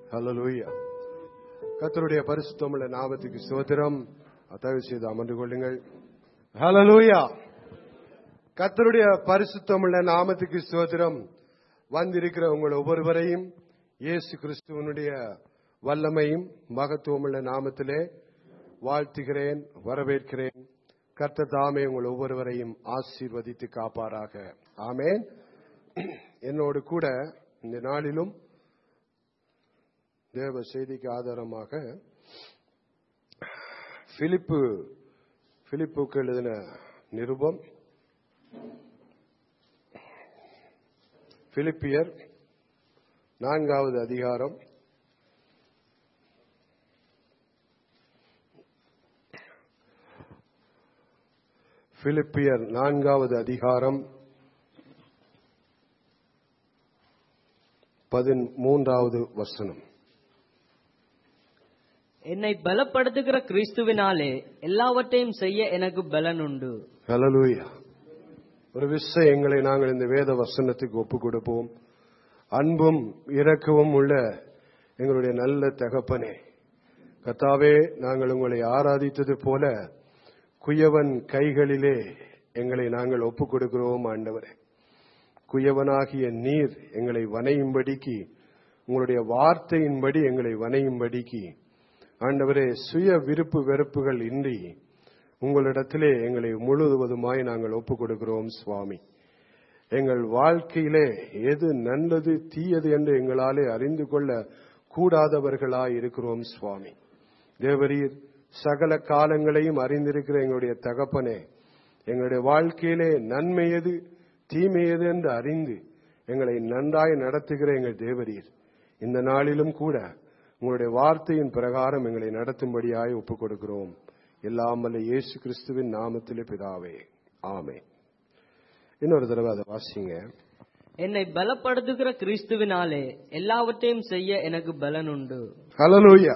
ஹalleluya கர்த்தருடைய பரிசுத்தமுள்ள நாமத்துக்கு ஸ்தோத்திரம் தயவு செய்து அமர்ந்து கொள்ளுங்கள் ஹalleluya கர்த்தருடைய பரிசுத்தமுள்ள நாமத்துக்கு ஸ்தோத்திரம் வந்திருக்கிற உங்கள் ஒவ்வொருவரையும் இயேசு கிறிஸ்துவனுடைய வல்லமையும் மகத்துவமுள்ள நாமத்திலே வாழ்த்துகிறேன் வரவேற்கிறேன் கர்த்தர் தாமே உங்கள் ஒவ்வொருவரையும் ஆசீர்வதித்து காப்பாராக ஆமேன் என்னோடு கூட இந்த நாளிலும் தேவ செய்திக்கு ஆதாரமாக பிலிப்பு பிலிப்புக்கு எழுதின நிருபம் பிலிப்பியர் நான்காவது அதிகாரம் பிலிப்பியர் நான்காவது அதிகாரம் பதிமூன்றாவது வசனம் என்னை பலப்படுத்துகிற கிறிஸ்துவினாலே எல்லாவற்றையும் செய்ய எனக்கு பலன் உண்டு ஹalleluya ஒரு விஷயங்களை நாங்கள் இந்த வேத வசனத்துக்கு ஒப்பு கொடுப்போம் அன்பும் இரக்கமும் உள்ள எங்களுடைய நல்ல தகப்பனே கத்தாவே நாங்கள் உங்களை ஆராதித்தது போல குயவன் கைகளிலே எங்களை நாங்கள் ஒப்பு கொடுக்கிறோம் ஆண்டவரே குயவனாகிய நீர் எங்களை வனையும்படிக்கு உங்களுடைய வார்த்தையின்படி எங்களை வனையும்படிக்கு ஆண்டவரே சுய விருப்பு வெறுப்புகள் இன்றி உங்களிடத்திலே எங்களை முழுவதுமாய் நாங்கள் ஒப்புக் கொடுக்கிறோம் சுவாமி எங்கள் வாழ்க்கையிலே எது நல்லது தீயது என்று எங்களாலே அறிந்து கொள்ள கூடாதவர்களாய் இருக்கிறோம் சுவாமி தேவரீர் சகல காலங்களையும் அறிந்திருக்கிற எங்களுடைய தகப்பனே எங்களுடைய வாழ்க்கையிலே நன்மை எது தீமை எது என்று அறிந்து எங்களை நன்றாய் நடத்துகிற எங்கள் தேவரீர் இந்த நாளிலும் கூட உங்களுடைய வார்த்தையின் பிரகாரம் எங்களை நடத்தும்படியாய் ஒப்புக் கொடுக்கிறோம் எல்லாமல்ல இயேசு கிறிஸ்துவின் நாமத்திலே பிதாவே ஆமே இன்னொரு தடவை அதை வாசிங்க என்னை பலப்படுத்துகிற கிறிஸ்துவினாலே எல்லாவற்றையும் செய்ய எனக்கு பலன் உண்டு ஹalleluya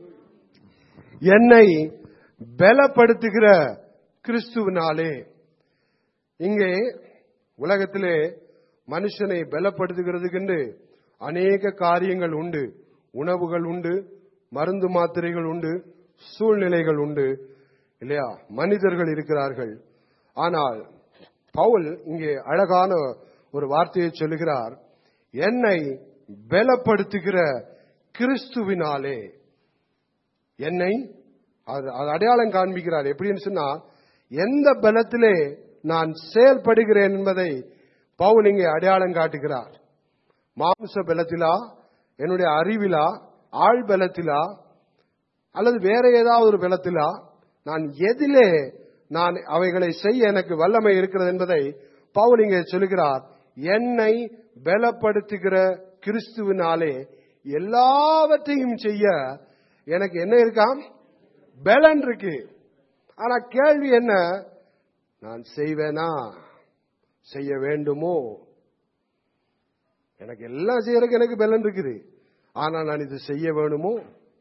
என்னை பலப்படுத்துகிற கிறிஸ்துவினாலே இங்கே உலகத்திலே மனுஷனை பலப்படுத்துகிறதுக்கென்று அநேக காரியங்கள் உண்டு உணவுகள் உண்டு மருந்து மாத்திரைகள் உண்டு சூழ்நிலைகள் உண்டு இல்லையா மனிதர்கள் இருக்கிறார்கள் ஆனால் பவுல் இங்கே அழகான ஒரு வார்த்தையை சொல்லுகிறார் என்னை பலப்படுத்துகிற கிறிஸ்துவினாலே என்னை அது அது அடையாளம் காண்பிக்கிறார் எப்படின்னு சொன்னா எந்த பலத்திலே நான் செயல்படுகிறேன் என்பதை பவுல் இங்கே அடையாளம் காட்டுகிறார் மாம்ச பலத்திலா என்னுடைய அறிவிலா ஆள் பலத்திலா அல்லது வேற ஏதாவது ஒரு பலத்திலா நான் எதிலே நான் அவைகளை செய்ய எனக்கு வல்லமை இருக்கிறது என்பதை பவுல் இங்கே சொல்லுகிறார் என்னை பலப்படுத்துகிற கிறிஸ்துவினாலே எல்லாவற்றையும் செய்ய எனக்கு என்ன இருக்காம் பலன் இருக்கு ஆனா கேள்வி என்ன நான் செய்வேனா செய்ய வேண்டுமோ எனக்கு எல்லாம் செய்யறதுக்கு எனக்கு பலன் இருக்குது ஆனா நான் இது செய்ய வேணுமோ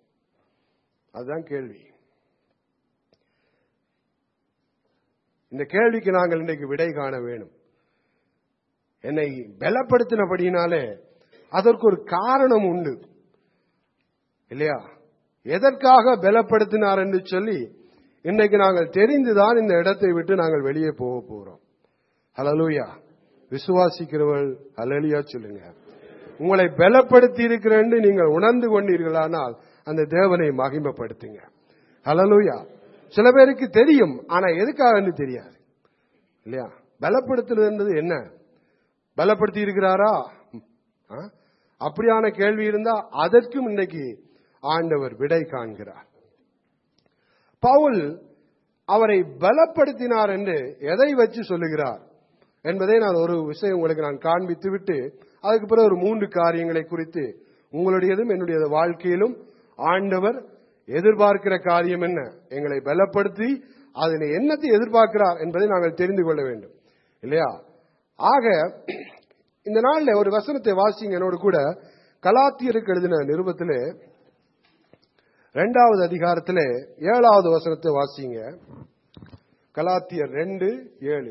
அதுதான் கேள்வி இந்த கேள்விக்கு நாங்கள் இன்றைக்கு விடை காண வேணும் என்னை பலப்படுத்தினபடினாலே அதற்கு ஒரு காரணம் உண்டு இல்லையா எதற்காக பலப்படுத்தினார் என்று சொல்லி இன்றைக்கு நாங்கள் தெரிந்துதான் இந்த இடத்தை விட்டு நாங்கள் வெளியே போக போறோம் ஹலலூயா விசுவாசிக்கிறவள் ஹலலியா சொல்லுங்க உங்களை பலப்படுத்தி இருக்கிறேன் நீங்கள் உணர்ந்து கொண்டீர்களானால் அந்த தேவனை மகிமைப்படுத்துங்க ஹலலூயா சில பேருக்கு தெரியும் ஆனா எதுக்காக தெரியாது இல்லையா பலப்படுத்துறது என்ன பலப்படுத்தி இருக்கிறாரா ஆ? அப்படியான கேள்வி இருந்தா அதற்கும் இன்னைக்கு ஆண்டவர் விடை காண்கிறார் பவுல் அவரை பலப்படுத்தினார் என்று எதை வச்சு சொல்லுகிறார் என்பதை நான் ஒரு விஷயம் உங்களுக்கு நான் காண்பித்து விட்டு அதுக்கு பிறகு ஒரு மூன்று காரியங்களை குறித்து உங்களுடையதும் என்னுடைய வாழ்க்கையிலும் ஆண்டவர் எதிர்பார்க்கிற காரியம் என்ன எங்களை பலப்படுத்தி அதனை என்னத்தை எதிர்பார்க்கிறார் என்பதை நாங்கள் தெரிந்து கொள்ள வேண்டும் இல்லையா ஆக இந்த நாள்ல ஒரு வசனத்தை வாசிங்க என்னோடு கூட கலாத்தியருக்கு எழுதின நிருபத்திலே இரண்டாவது அதிகாரத்திலே ஏழாவது வசனத்தை வாசிங்க கலாத்தியர் ரெண்டு ஏழு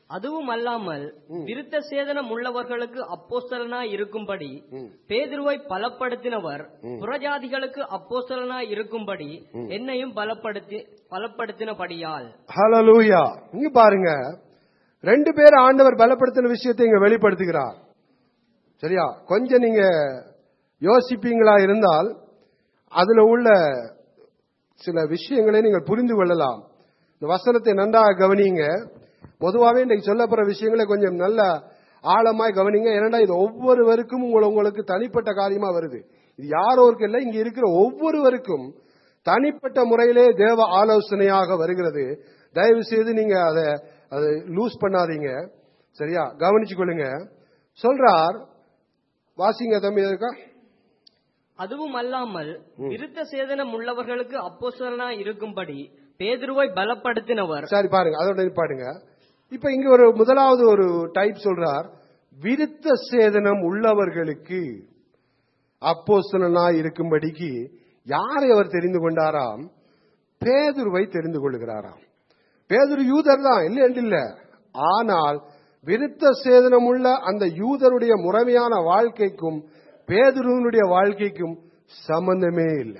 அதுவும் அல்லாமல் விருத்த சேதனம் உள்ளவர்களுக்கு அப்போஸ்தலனாய் இருக்கும்படி ம். பேதுருவை பலப்படுத்தினவர் புறஜாதிகளுக்கு அப்போஸ்தலனாய் இருக்கும்படி என்னையும் பலப்படுத்தி பலப்படுத்தினபடியால் ஹalleluya இங்க பாருங்க ரெண்டு பேர் ஆண்டவர் பலப்படுத்தின விஷயத்தை இங்க வெளிப்படுத்துகிறார் சரியா கொஞ்சம் நீங்க யோசிப்பீங்களா இருந்தால் அதுல உள்ள சில விஷயங்களை நீங்கள் புரிந்து கொள்ளலாம் இந்த வசனத்தை நன்றாக கவனிங்க பொதுவாகவே இன்னைக்கு சொல்லப்படுற விஷயங்களை கொஞ்சம் நல்ல ஆழமாய் கவனிங்க ஏன்னா இது ஒவ்வொருவருக்கும் உங்களை உங்களுக்கு தனிப்பட்ட காரியமா வருது இது யாரோருக்கு இல்லை இங்க இருக்கிற ஒவ்வொருவருக்கும் தனிப்பட்ட முறையிலே தேவ ஆலோசனையாக வருகிறது தயவு செய்து நீங்க அதை அதை லூஸ் பண்ணாதீங்க சரியா கவனிச்சு கொள்ளுங்க சொல்றார் வாசிங்க தம்பி இருக்கா அதுவும் அல்லாமல் விருத்த சேதனம் உள்ளவர்களுக்கு அப்போஸ்தலனாய் இருக்கும்படி பேதுருவை பலப்படுத்தினவர் சரி பாருங்க அதோட பாருங்க இப்ப இங்க ஒரு முதலாவது ஒரு டைப் சொல்றார் விருத்த சேதனம் உள்ளவர்களுக்கு அப்போஸ்தலனாய் இருக்கும்படிக்கு யாரை அவர் தெரிந்து கொண்டாராம் பேதுருவை தெரிந்து கொள்கிறாராம் பேதுரு யூதர் தான் இல்லை என்று இல்ல ஆனால் விருத்த சேதனம் உள்ள அந்த யூதருடைய முறைமையான வாழ்க்கைக்கும் பேதுருவனுடைய வாழ்க்கைக்கும் சம்பந்தமே இல்லை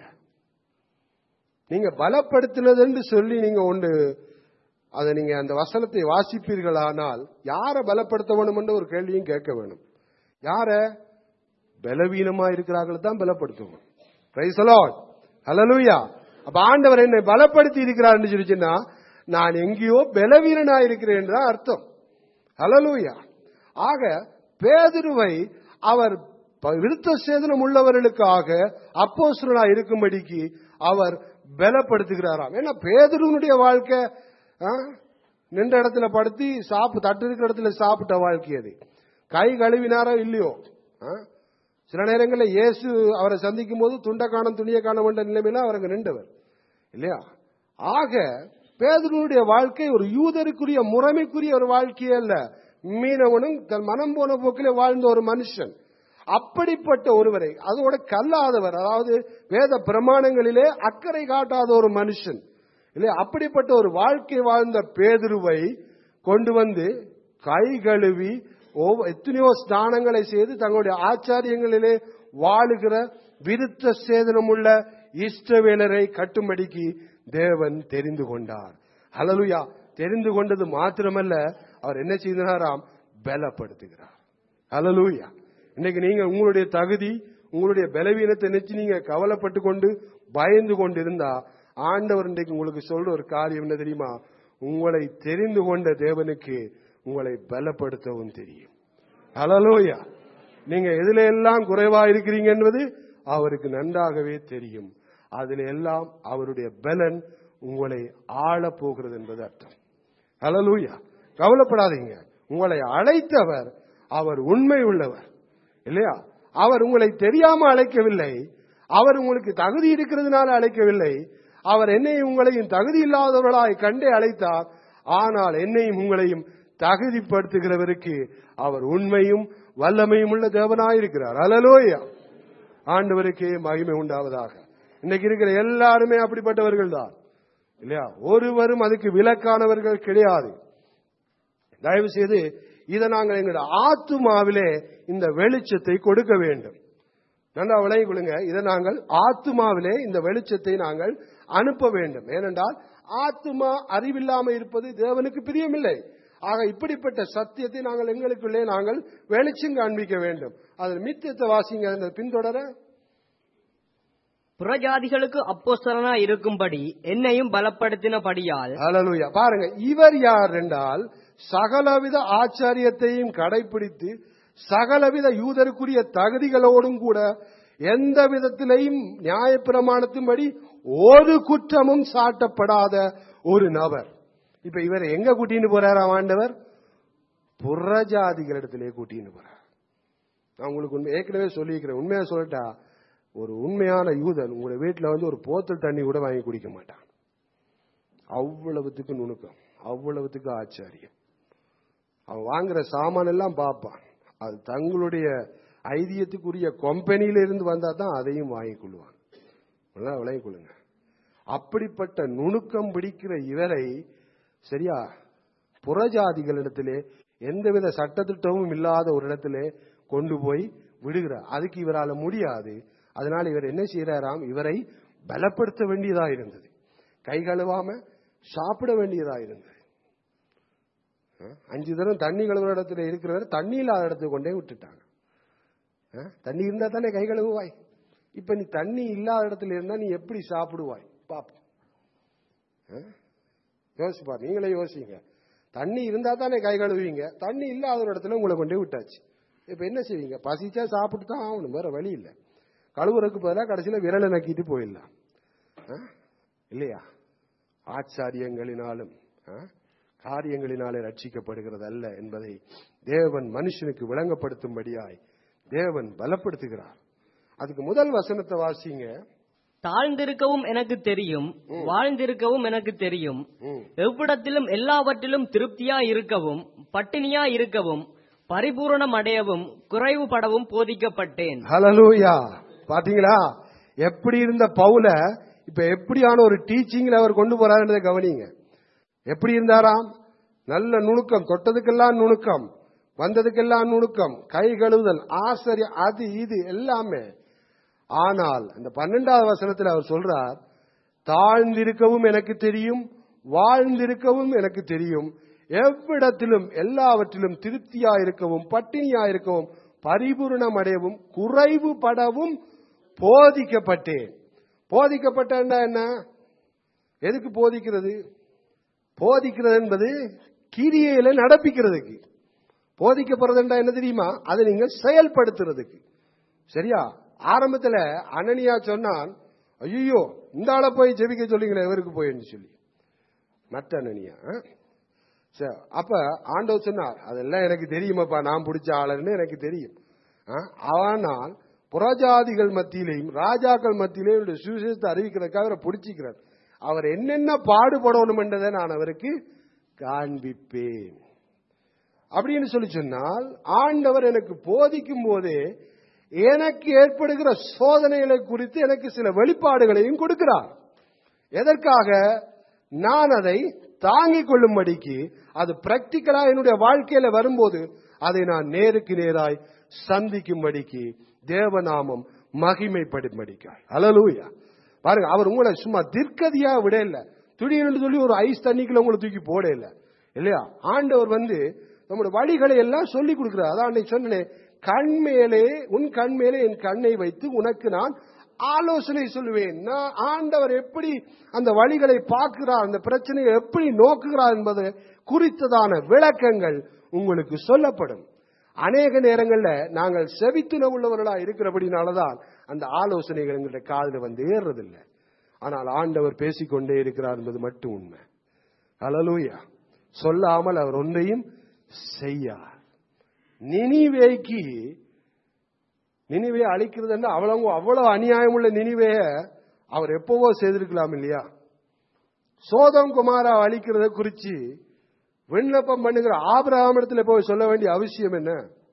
நீங்க பலப்படுத்தினது என்று சொல்லி நீங்க ஒன்று அதை நீங்க அந்த வசனத்தை வாசிப்பீர்களானால் யாரை பலப்படுத்த வேணும் என்ற ஒரு கேள்வியும் கேட்க வேணும் யார பலவீனமா இருக்கிறார்கள் தான் பலப்படுத்துவோம் பிரைஸ் அலாட் ஹalleluya அப்ப ஆண்டவர் என்னை பலப்படுத்தி இருக்கிறார் சொல்லிச்சுன்னா நான் எங்கேயோ பலவீனனா இருக்கிறேன் தான் அர்த்தம் ஹalleluya ஆக பேதுருவை அவர் ப- விருத்த சேதனம் உள்ளவர்களுக்காக அப்போஸ்தலனா இருக்கும்படிக்கு அவர் பலப்படுத்துகிறாராம் ஏன்னா பேதுருவனுடைய வாழ்க்கை ஆ, நின்ற இடத்துல படுத்தி சாப்பு தட்டு இருக்கிற இடத்துல சாப்பிட்ட வாழ்க்கை அது கை கழுவினாரோ இல்லையோ ஆ? சில நேரங்களில் இயேசு அவரை சந்திக்கும் போது துண்டை காணும் துணியை காண என்ற நிலைமையில அவர் அங்க நின்றவர் இல்லையா ஆக பேதுருனுடைய வாழ்க்கை ஒரு யூதருக்குரிய முறைமைக்குரிய ஒரு வாழ்க்கையே அல்ல மீனவனும் தன் மனம் போன போக்கிலே வாழ்ந்த ஒரு மனுஷன் அப்படிப்பட்ட ஒருவரை அதோட கல்லாதவர் அதாவது வேத பிரமாணங்களிலே அக்கறை காட்டாத ஒரு மனுஷன் இல்லையா அப்படிப்பட்ட ஒரு வாழ்க்கை வாழ்ந்த பேதுருவை கொண்டு வந்து கை கழுவி ஒவ்வொ- எத்தனையோ ஸ்நானங்களை செய்து தங்களுடைய ஆச்சாரியங்களிலே வாழுகிற விருத்த சேதனமுள்ள இஷ்டவேலரை கட்டும்படிக்கு தேவன் தெரிந்து கொண்டார் ஹalleluya தெரிந்து கொண்டது மாத்திரமல்ல அவர் என்ன செய்தாராம் பலப்படுத்துகிறார் ஹalleluya இன்னைக்கு நீங்க உங்களுடைய தகுதி உங்களுடைய பலவீனத்தை நினைச்சு நீங்க கவலைப்பட்டு கொண்டு பயந்து கொண்டு இருந்தா ஆண்டவர் இன்றைக்கு உங்களுக்கு சொல்ற ஒரு காரியம் என்ன தெரியுமா உங்களை தெரிந்து கொண்ட தேவனுக்கு உங்களை பலப்படுத்தவும் தெரியும் ஹalleluya நீங்க எதுல எல்லாம் குறைவா இருக்கிறீங்க என்பது அவருக்கு நன்றாகவே தெரியும் அதுல எல்லாம் அவருடைய பலன் உங்களை ஆளப் போகிறது என்பது அர்த்தம் ஹalleluya கவலைப்படாதீங்க உங்களை அழைத்தவர் அவர் உண்மை உள்ளவர் இல்லையா அவர் உங்களை தெரியாம அழைக்கவில்லை அவர் உங்களுக்கு தகுதி இருக்கிறதுனால அழைக்கவில்லை அவர் என்னையும் உங்களையும் தகுதி இல்லாதவர்களாய் கண்டே அழைத்தார் ஆனால் என்னையும் உங்களையும் தகுதிப்படுத்துகிறவருக்கு அவர் உண்மையும் வல்லமையும் உள்ள தேவனாயிருக்கிறார் அலலோயா ஆண்டவருக்கே மகிமை உண்டாவதாக இன்னைக்கு இருக்கிற எல்லாருமே அப்படிப்பட்டவர்கள் தான் இல்லையா ஒருவரும் அதுக்கு விலக்கானவர்கள் கிடையாது தயவு செய்து இதை நாங்கள் எங்களுடைய ஆத்துமாவிலே இந்த வெளிச்சத்தை கொடுக்க வேண்டும் நல்லா விளங்கிக் கொள்ளுங்க இதை நாங்கள் ஆத்துமாவிலே இந்த வெளிச்சத்தை நாங்கள் அனுப்ப வேண்டும் ஏனென்றால் ஆத்துமா அறிவில்லாம இருப்பது தேவனுக்கு பிரியமில்லை ஆக இப்படிப்பட்ட சத்தியத்தை நாங்கள் எங்களுக்குள்ளே நாங்கள் வெளிச்சம் காண்பிக்க வேண்டும் அதில் மித்தியத்தை வாசிங்க அந்த பின்தொடர புறஜாதிகளுக்கு அப்போஸ்தலனாய் இருக்கும்படி என்னையும் பலப்படுத்தினபடியால் ஹalleluya பாருங்க இவர் யார் என்றால் சகலவித ஆச்சாரியத்தையும் கடைபிடித்து சகலவித யூதருக்குரிய தகுதிகளோடும் கூட எந்த விதத்திலையும் நியாயப்பிரமாணத்தின்படி ஒரு குற்றமும் சாட்டப்படாத ஒரு நபர் இப்ப இவர் எங்க கூட்டின்னு போறாராம் ஆண்டவர் புறஜாதிகளிடத்திலே கூட்டின்னு போறார் நான் உங்களுக்கு உண்மை ஏற்கனவே சொல்லியிருக்கிறேன் உண்மையா சொல்லட்டா ஒரு உண்மையான யூதன் உங்களுடைய வீட்டில் வந்து ஒரு போத்தல் தண்ணி கூட வாங்கி குடிக்க மாட்டான் அவ்வளவுத்துக்கு நுணுக்கம் அவ்வளவுத்துக்கு ஆச்சாரியம் அவன் வாங்குற சாமான் எல்லாம் பார்ப்பான் அது தங்களுடைய ஐதியத்துக்குரிய கம்பெனியில இருந்து வந்தா தான் அதையும் வாங்கிக் கொள்வான் நல்லா விளங்கிக் கொள்ளுங்க அப்படிப்பட்ட நுணுக்கம் பிடிக்கிற இவரை சரியா புறஜாதிகளிடத்திலே எந்தவித சட்டத்திட்டமும் இல்லாத ஒரு இடத்திலே கொண்டு போய் விடுகிறார் அதுக்கு இவரால முடியாது அதனால இவர் என்ன செய்யறாராம் இவரை பலப்படுத்த வேண்டியதா இருந்தது கை கழுவாம சாப்பிட வேண்டியதா இருந்தது அஹ், அஞ்சு தரம் தண்ணி கழுவுற இடத்துல இருக்கிறவர் தண்ணி இல்லாத இடத்துக்கு கொண்டே விட்டுட்டாங்க அஹ், தண்ணி இருந்தா தானே கை கழுவுவாய் இப்ப நீ தண்ணி இல்லாத இடத்துல இருந்தா நீ எப்படி சாப்பிடுவாய் பாப்போம் அஹ், யோசிப்பா நீங்களே யோசிங்க தண்ணி இருந்தா தானே கை கழுவுவீங்க தண்ணி இல்லாத ஒரு இடத்துல உங்களை கொண்டே விட்டாச்சு இப்ப என்ன செய்வீங்க பசிச்சா சாப்பிட்டு தான் ஆகணும் வேற வழி இல்லை கழுவுறதுக்கு பதிலாக கடைசியில விரலை நக்கிட்டு போயிடலாம் அஹ், இல்லையா ஆச்சாரியங்களினாலும் அஹ், காரியங்களினாலே ரட்சிக்கப்படுகிறது அல்ல என்பதை தேவன் மனுஷனுக்கு விளங்கப்படுத்தும்படியாய் தேவன் பலப்படுத்துகிறார் அதுக்கு முதல் வசனத்தை வாசிங்க தாழ்ந்திருக்கவும் எனக்கு தெரியும் வாழ்ந்திருக்கவும் எனக்கு தெரியும் ம். எவ்விடத்திலும் எல்லாவற்றிலும் திருப்தியா இருக்கவும் பட்டினியா இருக்கவும் பரிபூரணம் அடையவும் குறைவுபடவும் போதிக்கப்பட்டேன் ஹலலூயா பாத்தீங்களா எப்படி இருந்த பவுல இப்ப எப்படியான ஒரு டீச்சிங்ல அவர் கொண்டு போறாருன்றதை கவனிங்க எப்படி இருந்தாராம் நல்ல நுணுக்கம் தொட்டதுக்கெல்லாம் நுணுக்கம் வந்ததுக்கெல்லாம் நுணுக்கம் கை கழுவுதல் ஆசிரியர் அது இது எல்லாமே ஆனால் இந்த பன்னெண்டாவது வசனத்தில் அவர் சொல்றார் தாழ்ந்திருக்கவும் எனக்கு தெரியும் வாழ்ந்திருக்கவும் எனக்கு தெரியும் எவ்விடத்திலும் எல்லாவற்றிலும் திருப்தியா இருக்கவும் பட்டினியா இருக்கவும் பரிபூரணம் அடையவும் குறைவுபடவும் போதிக்கப்பட்டேன் போதிக்கப்பட்டா என்ன எதுக்கு போதிக்கிறது போதிக்கிறது என்பது கிரியையில நடப்பிக்கிறதுக்கு போதிக்கப்படுறதுண்டா என்ன தெரியுமா அதை நீங்க செயல்படுத்துறதுக்கு சரியா ஆரம்பத்துல அனனியா சொன்னான் ஐயோ இந்த ஆளை போய் ஜெபிக்க சொல்லிங்களே இவருக்கு போயின்னு சொல்லி மற்ற அனனியா ஆ? சரி, அப்ப ஆண்டவர் சொன்னார் அதெல்லாம் எனக்கு தெரியுமாப்பா நான் பிடிச்ச ஆளுன்னு எனக்கு தெரியும் ஆ? ஆனால் புறஜாதிகள் மத்தியிலையும் ராஜாக்கள் மத்தியிலையும் இவருடைய சுவிசேஷத்தை அறிவிக்கிறதுக்காக அவரை பிடிச்சிக்கிறார் அவர் என்னென்ன பாடுபடணும் என்றதை நான் அவருக்கு காண்பிப்பேன் அப்படின்னு சொல்லி சொன்னால் ஆண்டவர் எனக்கு போதிக்கும் போதே எனக்கு ஏற்படுகிற சோதனைகளை குறித்து எனக்கு சில வெளிப்பாடுகளையும் கொடுக்கிறார் எதற்காக நான் அதை தாங்கிக் கொள்ளும்படிக்கு அது பிராக்டிக்கலா என்னுடைய வாழ்க்கையில வரும்போது அதை நான் நேருக்கு நேராய் சந்திக்கும்படிக்கு தேவநாமம் மகிமைப்படும்படிக்காய் அலலூயா பாருங்க அவர் உங்களை சும்மா திர்க்கதியா விட இல்ல திடீர்னு சொல்லி ஒரு ஐஸ் தண்ணிக்குள்ள உங்களை தூக்கி போட இல்ல இல்லையா ஆண்டவர் வந்து நம்முடைய வழிகளை எல்லாம் சொல்லி கொடுக்கிறார் அதான் அன்னைக்கு சொன்னேன் கண் மேலே உன் கண் மேலே என் கண்ணை வைத்து உனக்கு நான் ஆலோசனை சொல்லுவேன் நான் ஆண்டவர் எப்படி அந்த வழிகளை பார்க்கிறார் அந்த பிரச்சனையை எப்படி நோக்குகிறார் என்பது குறித்ததான விளக்கங்கள் உங்களுக்கு சொல்லப்படும் அநேக நேரங்கள்ல நாங்கள் செவித்துண உள்ளவர்களா இருக்கிறபடினாலதான் அந்த ஆலோசனைகள் எங்களுடைய காதுல வந்து ஏறுறதில்லை ஆனால் ஆண்டவர் பேசிக்கொண்டே இருக்கிறார் என்பது மட்டும் உண்மை ஹalleluya சொல்லாமல் அவர் ஒன்றையும் செய்யார் நினிவேக்கு நினிவே அழிக்கிறது அவ்வளவு அவ்வளவு அநியாயம் உள்ள நினிவேய அவர் எப்பவோ செய்திருக்கலாம் இல்லையா சோதம் குமாரா அழிக்கிறத குறிச்சு விண்ணப்பம் பண்ணுகிற ஆபிரகாமிடத்துல போய் சொல்ல வேண்டிய அவசியம் என்ன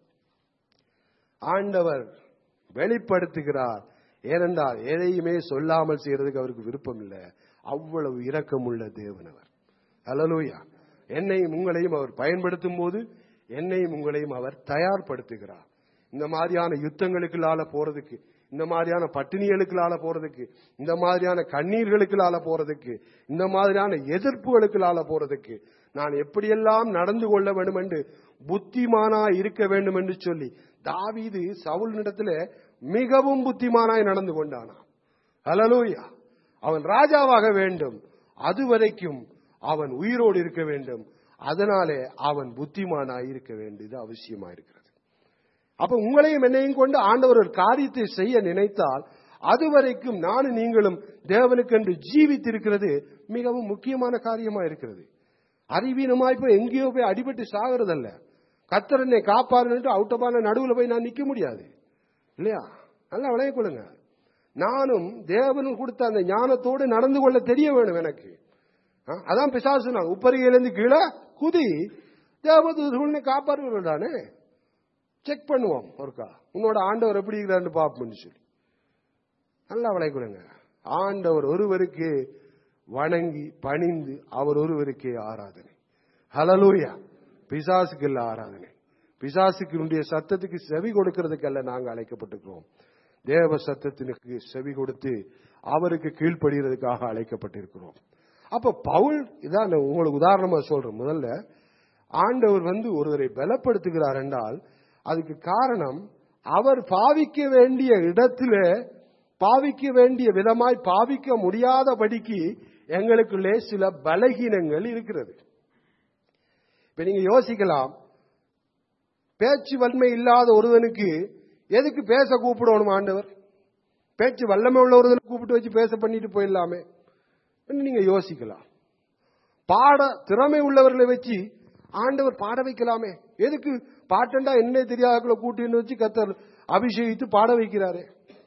ஆண்டவர் வெளிப்படுத்துகிறார் ஏனென்றால் எதையுமே சொல்லாமல் செய்யறதுக்கு அவருக்கு விருப்பம் இல்லை அவ்வளவு இரக்கமுள்ள தேவன் அவர் ஹalleluya என்னையும் உங்களையும் அவர் பயன்படுத்தும் போது என்னையும் உங்களையும் அவர் தயார்படுத்துகிறார் இந்த மாதிரியான யுத்தங்களுக்குள்ளால போறதுக்கு இந்த மாதிரியான பட்டினிகளுக்குள்ளால போறதுக்கு இந்த மாதிரியான கண்ணீர்களுக்குள்ளால போறதுக்கு இந்த மாதிரியான எதிர்ப்புகளுக்குள்ளால போறதுக்கு நான் எப்படியெல்லாம் நடந்து கொள்ள வேண்டும் என்று புத்திமானா இருக்க வேண்டும் என்று சொல்லி தாவீது சவுலினிடத்துல மிகவும் புத்திமானாய் நடந்து கொண்டானா ஹalleluya அவன் ராஜாவாக வேண்டும் அதுவரைக்கும் அவன் உயிரோடு இருக்க வேண்டும் அதனாலே அவன் புத்திமானாய் இருக்க வேண்டியது அவசியமா இருக்கிறது அப்ப உங்களையும் என்னையும் கொண்டு ஆண்டவர் ஒரு காரியத்தை செய்ய நினைத்தால் அதுவரைக்கும் நானும் நீங்களும் தேவனுக்கென்று ஜீவித்திருக்கிறது மிகவும் முக்கியமான காரியமா இருக்கிறது அறிவீனமாய் போய் எங்கேயோ போய் அடிபட்டு சாகிறதல்ல கத்தர் என்னை காப்பாருன்ட்டு அவுட்டமான நடுவில் போய் நான் நிக்க முடியாது இல்லையா நல்லா விளைய கொள்ளுங்க நானும் தேவனும் கொடுத்த அந்த ஞானத்தோடு நடந்து கொள்ள தெரிய வேணும் எனக்கு ஆ, அதான் பிசாசு நான் உப்பரிகையிலிருந்து கீழே குதி தேவதூதனை காப்பாற்றுவார்கள் தானே செக் பண்ணுவோம் ஒருக்கா உன்னோட ஆண்டவர் எப்படி இருக்கிறான்னு பார்ப்போம்னு சொல்லி நல்லா விளைக்குடுங்க ஆண்டவர் ஒருவருக்கு வணங்கி பணிந்து அவர் ஒருவருக்கே ஆராதனை ஹலலூயா பிசாசுக்கு இல்ல ஆராதனை பிசாசுக்கு சத்தத்துக்கு செவி கொடுக்கிறதுக்கல்ல நாங்க அழைக்கப்பட்டிருக்கிறோம் தேவ சத்தத்தினுக்கு செவி கொடுத்து அவருக்கு கீழ்ப்படுகிறதுக்காக அழைக்கப்பட்டிருக்கிறோம் அப்ப பவுல் இதான் நான் உங்களுக்கு உதாரணமா சொல்றேன் முதல்ல ஆண்டவர் வந்து ஒருவரை பலப்படுத்துகிறார் என்றால் அதுக்கு காரணம் அவர் பாவிக்க வேண்டிய இடத்துல பாவிக்க வேண்டிய விதமாய் பாவிக்க முடியாதபடிக்கு எங்களுக்குள்ளே சில பலகீனங்கள் இருக்கிறது இப்ப நீங்க யோசிக்கலாம் பேச்சு வன்மை இல்லாத ஒருவனுக்கு எதுக்கு பேச கூப்பிடணும் ஆண்டவர் பேச்சு வல்லமை உள்ள ஒருவனை கூப்பிட்டு வச்சு பேச பண்ணிட்டு போயிடலாமே என்று நீங்க யோசிக்கலாம் பாட திறமை உள்ளவர்களை வச்சு ஆண்டவர் பாட வைக்கலாமே எதுக்கு பாட்டண்டா என்ன தெரியாத கூட்டின்னு வச்சு கத்தர் அபிஷேகித்து பாட வைக்கிறாரே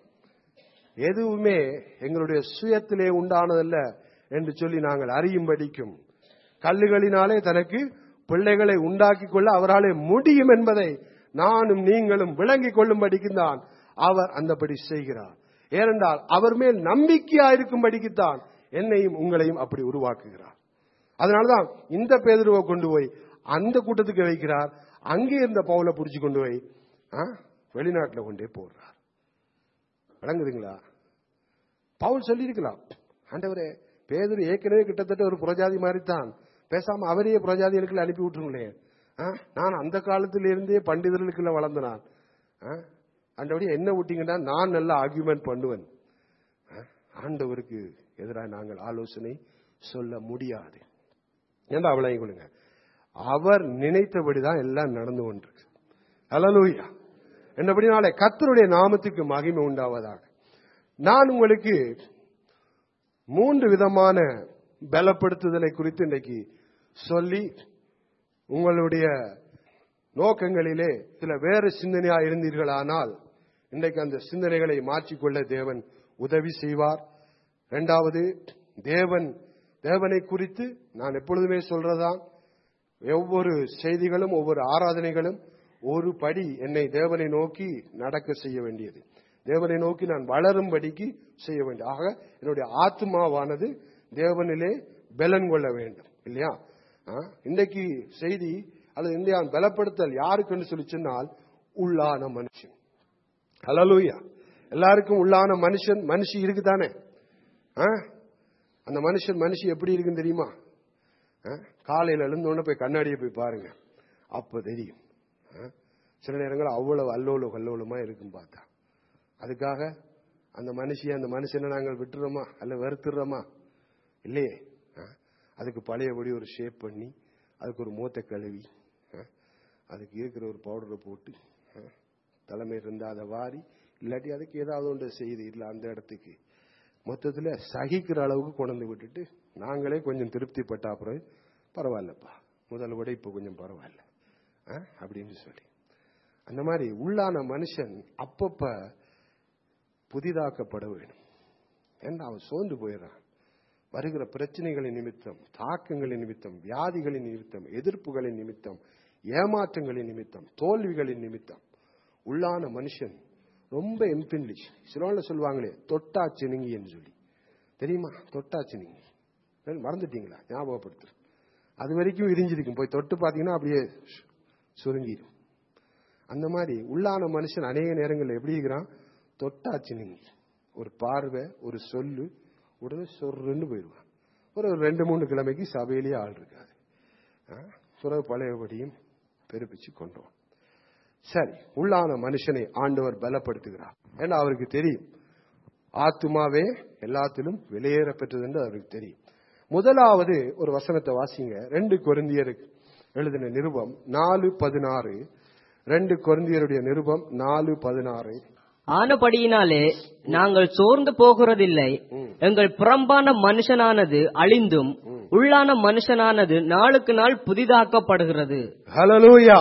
எதுவுமே எங்களுடைய சுயத்திலே உண்டானதல்ல என்று சொல்லி நாங்கள் அறியும்படிக்கும் கல்லுகளினாலே தனக்கு பிள்ளைகளை உண்டாக்கிக் கொள்ள அவராலே முடியும் என்பதை நானும் நீங்களும் விளங்கிக் கொள்ளும்படிக்கும் தான் அவர் அந்தபடி செய்கிறார் ஏனென்றால் அவர் மேல் நம்பிக்கையா இருக்கும்படிக்குத்தான் என்னையும் உங்களையும் அப்படி உருவாக்குகிறார் அதனாலதான் இந்த பேதுருவை கொண்டு போய் அந்த கூட்டத்துக்கு வைக்கிறார் அங்கே இருந்த பவுலை பிடிச்சு கொண்டு போய் ஆ, வெளிநாட்டுல கொண்டே போடுறார் விளங்குதுங்களா பவுல் சொல்லியிருக்கலாம் ஆண்டவரே பேதுரு ஏற்கனவே கிட்டத்தட்ட ஒரு புரஜாதி மாதிரி தான் பேசாம அவரையே புரஜாதிகளுக்கு அனுப்பி விட்டுருங்களேன் ஆ, நான் அந்த காலத்தில இருந்தே பண்டிதர்களுக்குள்ள வளர்ந்த நான் ஆ, ஆண்டவரே என்ன விட்டீங்கன்னா நான் நல்ல ஆர்குமெண்ட் பண்ணுவேன் ஆ, ஆண்டவருக்கு எதிராக நாங்கள் ஆலோசனை சொல்ல முடியாது ஏன்னா அவளையும் கொடுங்க அவர் நினைத்தபடிதான் எல்லாம் நடந்து கொண்டிருக்கு ஹalleluya என்னபடினாலே கர்த்தருடைய நாமத்துக்கு மகிமை உண்டாவதாக நான் உங்களுக்கு மூன்று விதமான பலப்படுத்துதலை குறித்து இன்றைக்கு சொல்லி உங்களுடைய நோக்கங்களிலே சில வேறு சிந்தனையா இருந்தீர்களானால் இன்றைக்கு அந்த சிந்தனைகளை மாற்றிக்கொள்ள தேவன் உதவி செய்வார் இரண்டாவது தேவன் தேவனை குறித்து நான் எப்பொழுதுமே சொல்றதான் ஒவ்வொரு செய்திகளும் ஒவ்வொரு ஆராதனைகளும் ஒரு படி என்னை தேவனை நோக்கி நடக்க செய்ய வேண்டியது தேவனை நோக்கி நான் வளரும்படிக்கு செய்ய வேண்டும் ஆக என்னுடைய ஆத்மாவானது தேவனிலே பலன் கொள்ள வேண்டும் இல்லையா ஆ, இன்றைக்கு செய்தி அல்லது இந்தியா பலப்படுத்தல் யாருக்குன்னு சொல்லி சொன்னால் உள்ளான மனுஷன் ஹலலூயா எல்லாருக்கும் உள்ளான மனுஷன் மனுஷி இருக்குதானே ஆ? அந்த மனுஷன் மனுஷி எப்படி இருக்குன்னு தெரியுமா ஆ? காலையில எழுந்தோடனே போய் கண்ணாடியை போய் பாருங்க அப்ப தெரியும் ஆ? சில நேரங்கள் அவ்வளவு அல்லோல கல்லோலமா இருக்கும் பார்த்தா அதுக்காக அந்த மனுஷியை அந்த மனுஷனை நாங்கள் விட்டுறோமா அல்ல வெறுத்துடுறோமா இல்லையே ஆ? அதுக்கு பழையபடி ஒரு ஷேப் பண்ணி அதுக்கு ஒரு மூத்த கழுவி ஆ? அதுக்கு இருக்கிற ஒரு பவுடரை போட்டு ஆ? தலைமை இருந்தா அதை வாரி இல்லாட்டி அதுக்கு ஏதாவது ஒன்று செய்து இல்லை அந்த இடத்துக்கு மொத்தத்தில் சகிக்கிற அளவுக்கு கொண்டு விட்டுட்டு நாங்களே கொஞ்சம் திருப்திப்பட்ட அப்புறம் பரவாயில்லப்பா முதல் விட இப்போ கொஞ்சம் பரவாயில்ல ஆ? அப்படின்னு சொல்லி அந்த மாதிரி உள்ளான மனுஷன் அப்பப்ப புதிதாக்கப்பட வேணும் ஏன்னா அவன் சோர்ந்து போயிடுறான் வருகிற பிரச்சனைகளின் நிமித்தம் தாக்கங்களின் நிமித்தம் வியாதிகளின் நிமித்தம் எதிர்ப்புகளின் நிமித்தம் ஏமாற்றங்களின் நிமித்தம் தோல்விகளின் நிமித்தம் உள்ளான மனுஷன் ரொம்ப எம்பின்லிஷ் சிலோன்ல சொல்லுவாங்களே தொட்டா சினுங்கின்னு சொல்லி தெரியுமா தொட்டா சினுங்கி ஏன் மறந்துட்டீங்களா ஞாபகப்படுத்து அது வரைக்கும் இரிஞ்சிருக்கும் போய் தொட்டு பார்த்தீங்கன்னா அப்படியே சு- சுருங்கிடும் அந்த மாதிரி உள்ளான மனுஷன் அநேக நேரங்களில் எப்படி இருக்கிறான் தொட்டா சினுங்கி ஒரு பார்வை ஒரு சொல்லு உடனே சொர்ன்னு போயிடுவான் ஒரு ரெண்டு மூணு கிழமைக்கு சபையிலேயே ஆள் இருக்காது ஆ? பிறகு பழையபடியும் பெருப்பிச்சு கொண்டோம் சரி உள்ளான மனுஷனை ஆண்டவர் பலப்படுத்துகிறார் ஏன்னா அவருக்கு தெரியும் ஆத்துமாவே எல்லாத்திலும் வெளியேற பெற்றது என்று அவருக்கு தெரியும் முதலாவது ஒரு வசனத்தை வாசிங்க ரெண்டு கொரிந்தியருக்கு எழுதின நிருபம் நாலு பதினாறு ரெண்டு கொரிந்தியருடைய நிருபம் நாலு பதினாறு ஆனபடியினாலே நாங்கள் சோர்ந்து போகிறதில்லை எங்கள் புறம்பான மனுஷனானது அழிந்தும் உள்ளான மனுஷனானது நாளுக்கு நாள் புதிதாக்கப்படுகிறது ஹலலூயா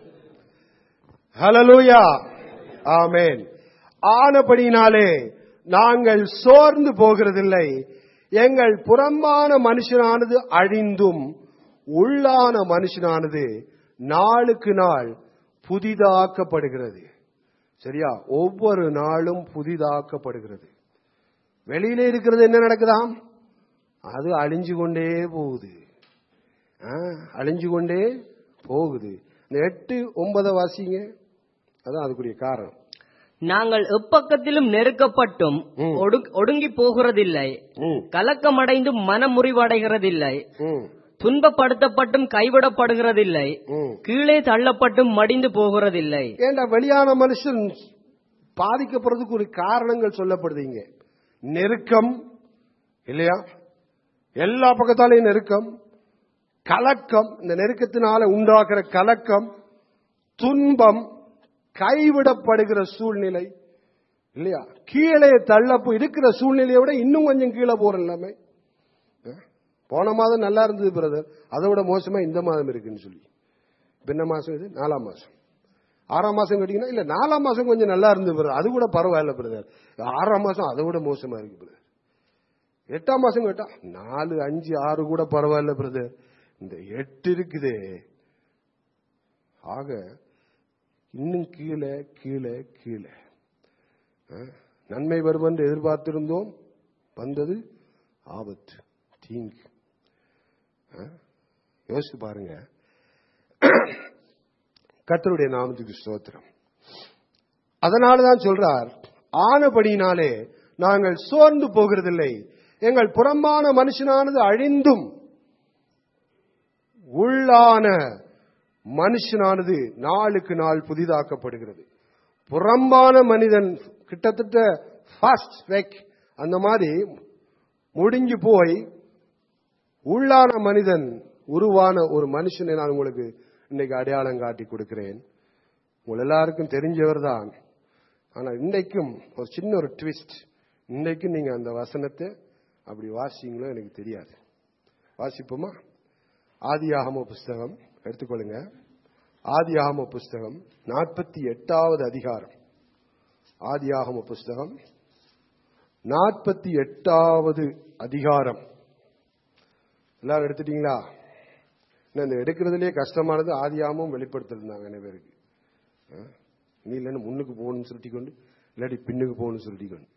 ஹலலூயா ஆமென் ஆனபடினாலே நாங்கள் சோர்ந்து போகிறதில்லை எங்கள் புறம்பான மனுஷனானது அழிந்தும் உள்ளான மனுஷனானது நாளுக்கு நாள் புதிதாக்கப்படுகிறது சரியா ஒவ்வொரு நாளும் புதிதாக்கப்படுகிறது வெளியில இருக்கிறது என்ன நடக்குதாம் அது அழிஞ்சு கொண்டே போகுது ஆ, அழிஞ்சு கொண்டே போகுது இந்த எட்டு ஒன்பதை வாசிங்க அதான் அதுக்குரிய காரணம் நாங்கள் எப்பக்கத்திலும் நெருக்கப்பட்டும் ம். ஒடு- ஒடுங்கி போகிறதில்லை ம், கலக்கமடைந்தும் மனமுறிவடைகிறதில்லை ம், துன்பப்படுத்தப்பட்டும் கைவிடப்படுகிறதில்லை ம். கீழே தள்ளப்பட்டும் மடிந்து போகிறதில்லை ஏண்டா வெளியான மனுஷன் பாதிக்கப்படுறதுக்கு ஒரு காரணங்கள் சொல்லப்படுதுங்க நெருக்கம் இல்லையா எல்லா பக்கத்தாலையும் நெருக்கம் கலக்கம் இந்த நெருக்கத்தினால உண்டாக்குற கலக்கம் துன்பம் கைவிடப்படுகிற சூழ்நிலை இல்லையா கீழே தள்ளப்பு இருக்கிற சூழ்நிலையை விட இன்னும் கொஞ்சம் கீழே போற எல்லாமே போன மாதம் நல்லா இருந்தது பிரதர் அதை விட மோசமா இந்த மாதம் இருக்குன்னு சொல்லி இப்ப என்ன மாசம் இது நாலாம் மாசம் ஆறாம் மாசம் கேட்டீங்கன்னா இல்ல நாலாம் மாசம் கொஞ்சம் நல்லா இருந்தது பிரதர் அது கூட பரவாயில்ல பிரதர் ஆறாம் மாசம் அதை விட மோசமா இருக்கு பிரதர் எட்டாம் மாசம் கேட்டா நாலு அஞ்சு ஆறு கூட பரவாயில்ல பிரதர் இந்த எட்டு இருக்குதே ஆக இன்னும் கீழே கீழே கீழே ஆ, நன்மை வரும் என்று எதிர்பார்த்திருந்தோம் வந்தது ஆபத்து தீங்கு ஆ, யோசிச்சு பாருங்க கர்த்தருடைய நாமத்துக்கு ஸ்தோத்திரம் அதனாலதான் சொல்றார் ஆனபடியினாலே நாங்கள் சோர்ந்து போகிறதில்லை எங்கள் புறம்பான மனுஷனானது அழிந்தும் உள்ளான மனுஷனானது நாளுக்கு நாள் புதிதாக்கப்படுகிறது புறம்பான மனிதன் கிட்டத்தட்ட ஃபாஸ்ட் வெக் அந்த மாதிரி முடிஞ்சு போய் உள்ளான மனிதன் உருவான ஒரு மனுஷனை நான் உங்களுக்கு இன்னைக்கு அடையாளம் காட்டி கொடுக்கிறேன் உங்கள் எல்லாருக்கும் தெரிஞ்சவர் தான் ஆனா இன்றைக்கும் ஒரு சின்ன ஒரு ட்விஸ்ட் இன்றைக்கும் நீங்க அந்த வசனத்தை அப்படி வாசிங்களோ எனக்கு தெரியாது வாசிப்போமா ஆதியாகம புஸ்தகம் எடுத்துக்கொள்ளுங்க ஆதியாகம புஸ்தகம் நாற்பத்தி எட்டாவது அதிகாரம் ஆதியாகம புஸ்தகம் நாற்பத்தி எட்டாவது அதிகாரம் எல்லாரும் எடுத்துட்டீங்களா இன்னும் இந்த எடுக்கிறதுலயே கஷ்டமானது ஆதியாகமும் வெளிப்படுத்திருந்தாங்க நிறைய பேருக்கு ஆ? நீ இல்லைன்னு முன்னுக்கு போகணும்னு சொல்லிட்டு கொண்டு இல்லாட்டி பின்னுக்கு போகணும்னு சொல்லிட்டு கொண்டு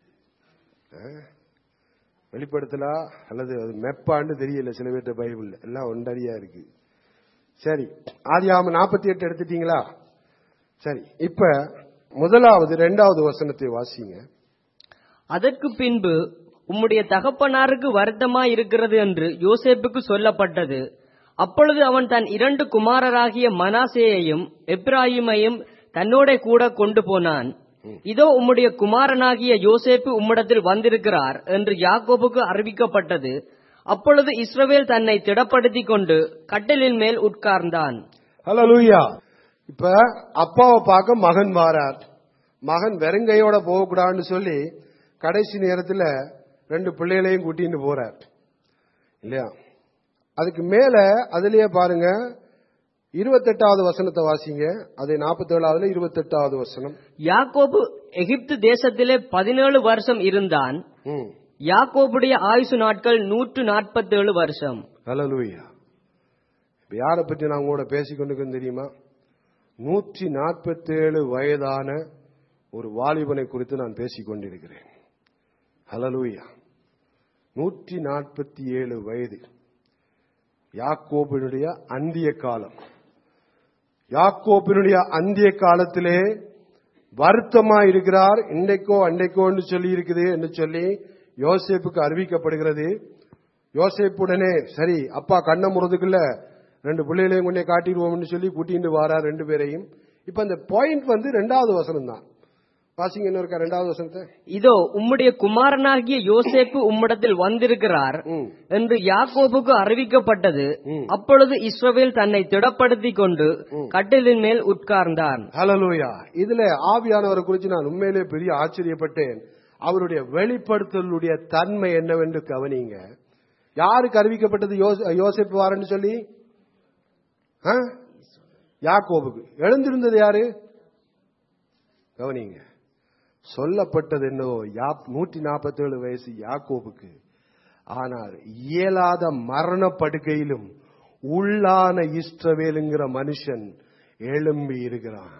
ஆ? வெளிப்படுத்தலா அல்லது அது மெப்பான்னு தெரியல சில பேர்ட்ட பைபிள் எல்லாம் ஒன்றறியா இருக்கு சரி ஆதியாகமம் நாற்பத்தி எட்டு எடுத்துட்டீங்களா சரி இப்ப முதலாவது இரண்டாவது வசனத்தை வாசிங்க அதற்கு பின்பு உம்முடைய தகப்பனாருக்கு வருத்தமா இருக்கிறது என்று யோசேப்புக்கு சொல்லப்பட்டது அப்பொழுது அவன் தன் இரண்டு குமாரராகிய மனாசேயையும் எப்ராயிமையும் தன்னோட கூட கொண்டு போனான் இதோ உம்முடைய குமாரனாகிய யோசேப்பு உம்மிடத்தில் வந்திருக்கிறார் என்று யாக்கோபுக்கு அறிவிக்கப்பட்டது அப்பொழுது இஸ்ரவேல் தன்னை திடப்படுத்திக் கொண்டு கட்டிலின் மேல் உட்கார்ந்தான் ஹalleluya இப்ப அப்பாவை பார்க்க மகன் வாரார் மகன் வெறுங்கையோட போகக்கூடாதுன்னு சொல்லி கடைசி நேரத்துல ரெண்டு பிள்ளைகளையும் கூட்டிட்டு போறார் இல்லையா அதுக்கு மேல அதுலயே பாருங்க இருபத்தெட்டாவது வசனத்தை வாசிங்க அது நாற்பத்தேழாவதுல இருபத்தெட்டாவது வசனம் யாக்கோபு எகிப்து தேசத்திலே பதினேழு வருஷம் இருந்தான் ம் யாக்கோபுடைய ஆயுசு நாட்கள் நூற்று நாற்பத்தேழு வருஷம் ஹalleluya இப்ப யாரை பற்றி நான் உங்களோட பேசிக்கொண்டு தெரியுமா நூற்றி நாற்பத்தேழு வயதான ஒரு வாலிபனை குறித்து நான் பேசிக் கொண்டிருக்கிறேன் ஹalleluya நூற்றி நாற்பத்தி ஏழு வயது யாக்கோபினுடைய அந்திய காலம் யாக்கோபினுடைய அந்திய காலத்திலே வருத்தமா இருக்கிறார் இன்றைக்கோ அன்றைக்கோன்னு சொல்லி இருக்குது என்று சொல்லி யோசேப்புக்கு அறிவிக்கப்படுகிறது யோசேப்புடனே சரி அப்பா கண்ணை முறதுக்குள்ள ரெண்டு பிள்ளைகளையும் கொண்டே காட்டிடுவோம்னு சொல்லி கூட்டிட்டு வாரார் ரெண்டு பேரையும் இப்ப அந்த பாயிண்ட் வந்து ரெண்டாவது வசனம் தான் வாசிங்க இன்னொருக்கா ரெண்டாவது வசனத்தை இதோ உம்முடைய குமாரனாகிய யோசேப்பு உம்மிடத்தில் வந்திருக்கிறார் ம் என்று யாக்கோபுக்கு அறிவிக்கப்பட்டது ம். அப்பொழுது இஸ்ரவேல் தன்னை திடப்படுத்திக் கொண்டு கட்டிலின் மேல் உட்கார்ந்தான் ஹalleluya இதுல ஆவியானவரை குறித்து நான் உண்மையிலே பெரிய ஆச்சரியப்பட்டேன் அவருடைய வெளிப்படுத்தலுடைய தன்மை என்னவென்று கவனிங்க யாருக்கு அறிவிக்கப்பட்டது யோச- யோசேப்பு வாரன்னு சொல்லி ஆ? யாக்கோபுக்கு எழுந்திருந்தது யாரு கவனிங்க சொல்லப்பட்டது என்னவோ நூற்றி நாற்பத்தேழு வயசு யாக்கோபுக்கு ஆனால் இயலாத மரண படுக்கையிலும் உள்ளான இஸ்ரவேலுங்கிற மனுஷன் எழும்பி இருக்கிறான்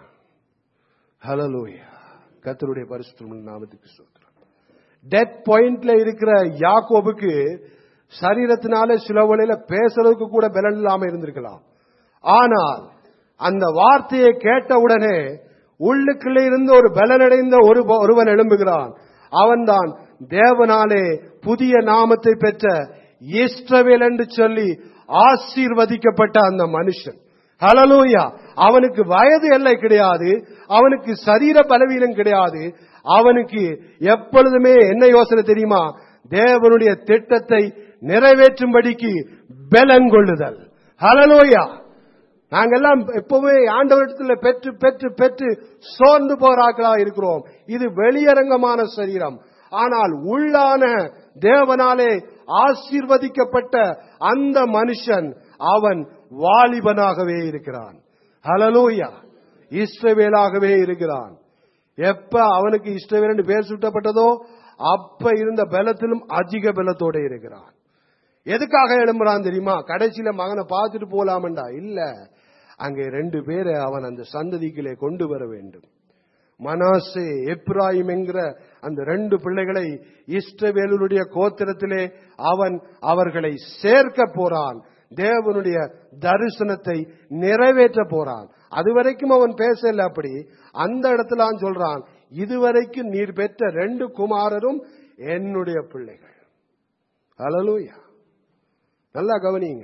ஹலலூயா கத்தருடைய பரிசுத்தம் நாமத்துக்கு சொல்கிறான் டெத் பாயிண்ட்ல இருக்கிற யாக்கோபுக்கு சரீரத்தினாலே சில வேளையில பேசுறதுக்கு கூட பலன் இல்லாம இருந்திருக்கலாம் ஆனால் அந்த வார்த்தையை கேட்டவுடனே உள்ளுக்குள்ளே இருந்து ஒரு பலனடைந்த ஒரு ஒருவன் எழும்புகிறான் அவன்தான் தேவனாலே புதிய நாமத்தை பெற்ற இஸ்ரவேல் என்று சொல்லி ஆசீர்வதிக்கப்பட்ட அந்த மனுஷன் ஹலலூயா அவனுக்கு வயது எல்லை கிடையாது அவனுக்கு சரீர பலவீனம் கிடையாது அவனுக்கு எப்பொழுதுமே என்ன யோசனை தெரியுமா தேவனுடைய திட்டத்தை நிறைவேற்றும்படிக்கு பலங்கொள்ளுதல் ஹலலூயா நாங்கெல்லாம் எப்பவுமே ஆண்டவரிடத்துல பெற்று பெற்று பெற்று சோர்ந்து போறாக்களா இருக்கிறோம் இது வெளியரங்கமான சரீரம் ஆனால் உள்ளான தேவனாலே ஆசீர்வதிக்கப்பட்ட அந்த மனுஷன் அவன் வாலிபனாகவே இருக்கிறான் ஹலலூயா இஸ்ரவேலாகவே இருக்கிறான் எப்ப அவனுக்கு இஸ்ரவேல் பேர் சுட்டப்பட்டதோ அப்ப இருந்த பலத்திலும் அதிக பலத்தோட இருக்கிறான் எதுக்காக எழும்புறான் தெரியுமா கடைசியில மகனை பார்த்துட்டு போலாமண்டா இல்ல அங்கே ரெண்டு பேரை அவன் அந்த சந்ததிக்குள்ளே கொண்டு வர வேண்டும் மனாசே எப்ராயிம் என்கிற அந்த ரெண்டு பிள்ளைகளை இஷ்டவேலுடைய கோத்திரத்திலே அவன் அவர்களை சேர்க்க போறான் தேவனுடைய தரிசனத்தை நிறைவேற்ற போறான் அதுவரைக்கும் அவன் பேசல அப்படி அந்த இடத்துல அவன் சொல்றான் இதுவரைக்கும் நீர் பெற்ற ரெண்டு குமாரரும் என்னுடைய பிள்ளைகள் அலலூயா நல்லா கவனிங்க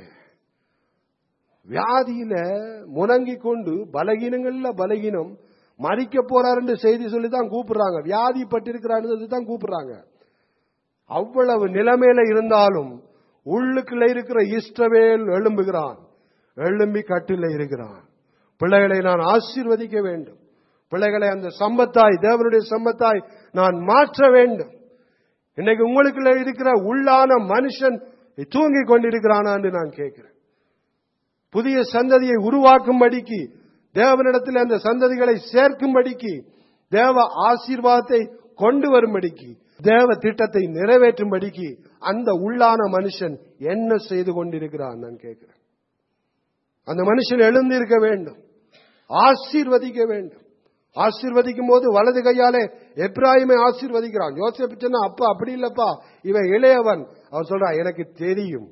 வியாதியில முணங்கி கொண்டு பலகீனங்கள்ல பலகீனம் மறிக்க போறாருன்னு செய்தி சொல்லி தான் கூப்பிடுறாங்க வியாதி பட்டிருக்கிறான்னு தான் கூப்பிடுறாங்க அவ்வளவு நிலைமையில இருந்தாலும் உள்ளுக்குள்ள இருக்கிற இஷ்டவேல் எழும்புகிறான் எழும்பி கட்டில இருக்கிறான் பிள்ளைகளை நான் ஆசீர்வதிக்க வேண்டும் பிள்ளைகளை அந்த சம்பத்தாய் தேவனுடைய சம்பத்தாய் நான் மாற்ற வேண்டும் இன்னைக்கு உங்களுக்குள்ள இருக்கிற உள்ளான மனுஷன் தூங்கி கொண்டிருக்கிறானா என்று நான் கேட்கிறேன் புதிய சந்ததியை உருவாக்கும்படிக்கு தேவனிடத்தில் அந்த சந்ததிகளை சேர்க்கும்படிக்கு தேவ ஆசீர்வாதத்தை கொண்டு வரும்படிக்கு தேவ திட்டத்தை நிறைவேற்றும்படிக்கு அந்த உள்ளான மனுஷன் என்ன செய்து கொண்டிருக்கிறான் நான் கேட்கிறேன் அந்த மனுஷன் எழுந்திருக்க வேண்டும் ஆசீர்வதிக்க வேண்டும் ஆசீர்வதிக்கும் போது வலது கையாலே எப்ராஹிமை ஆசீர்வதிக்கிறான் யோசிப்பு சொன்னா அப்பா அப்படி இல்லப்பா இவன் இளையவன் அவர் சொல்றான் எனக்கு தெரியும்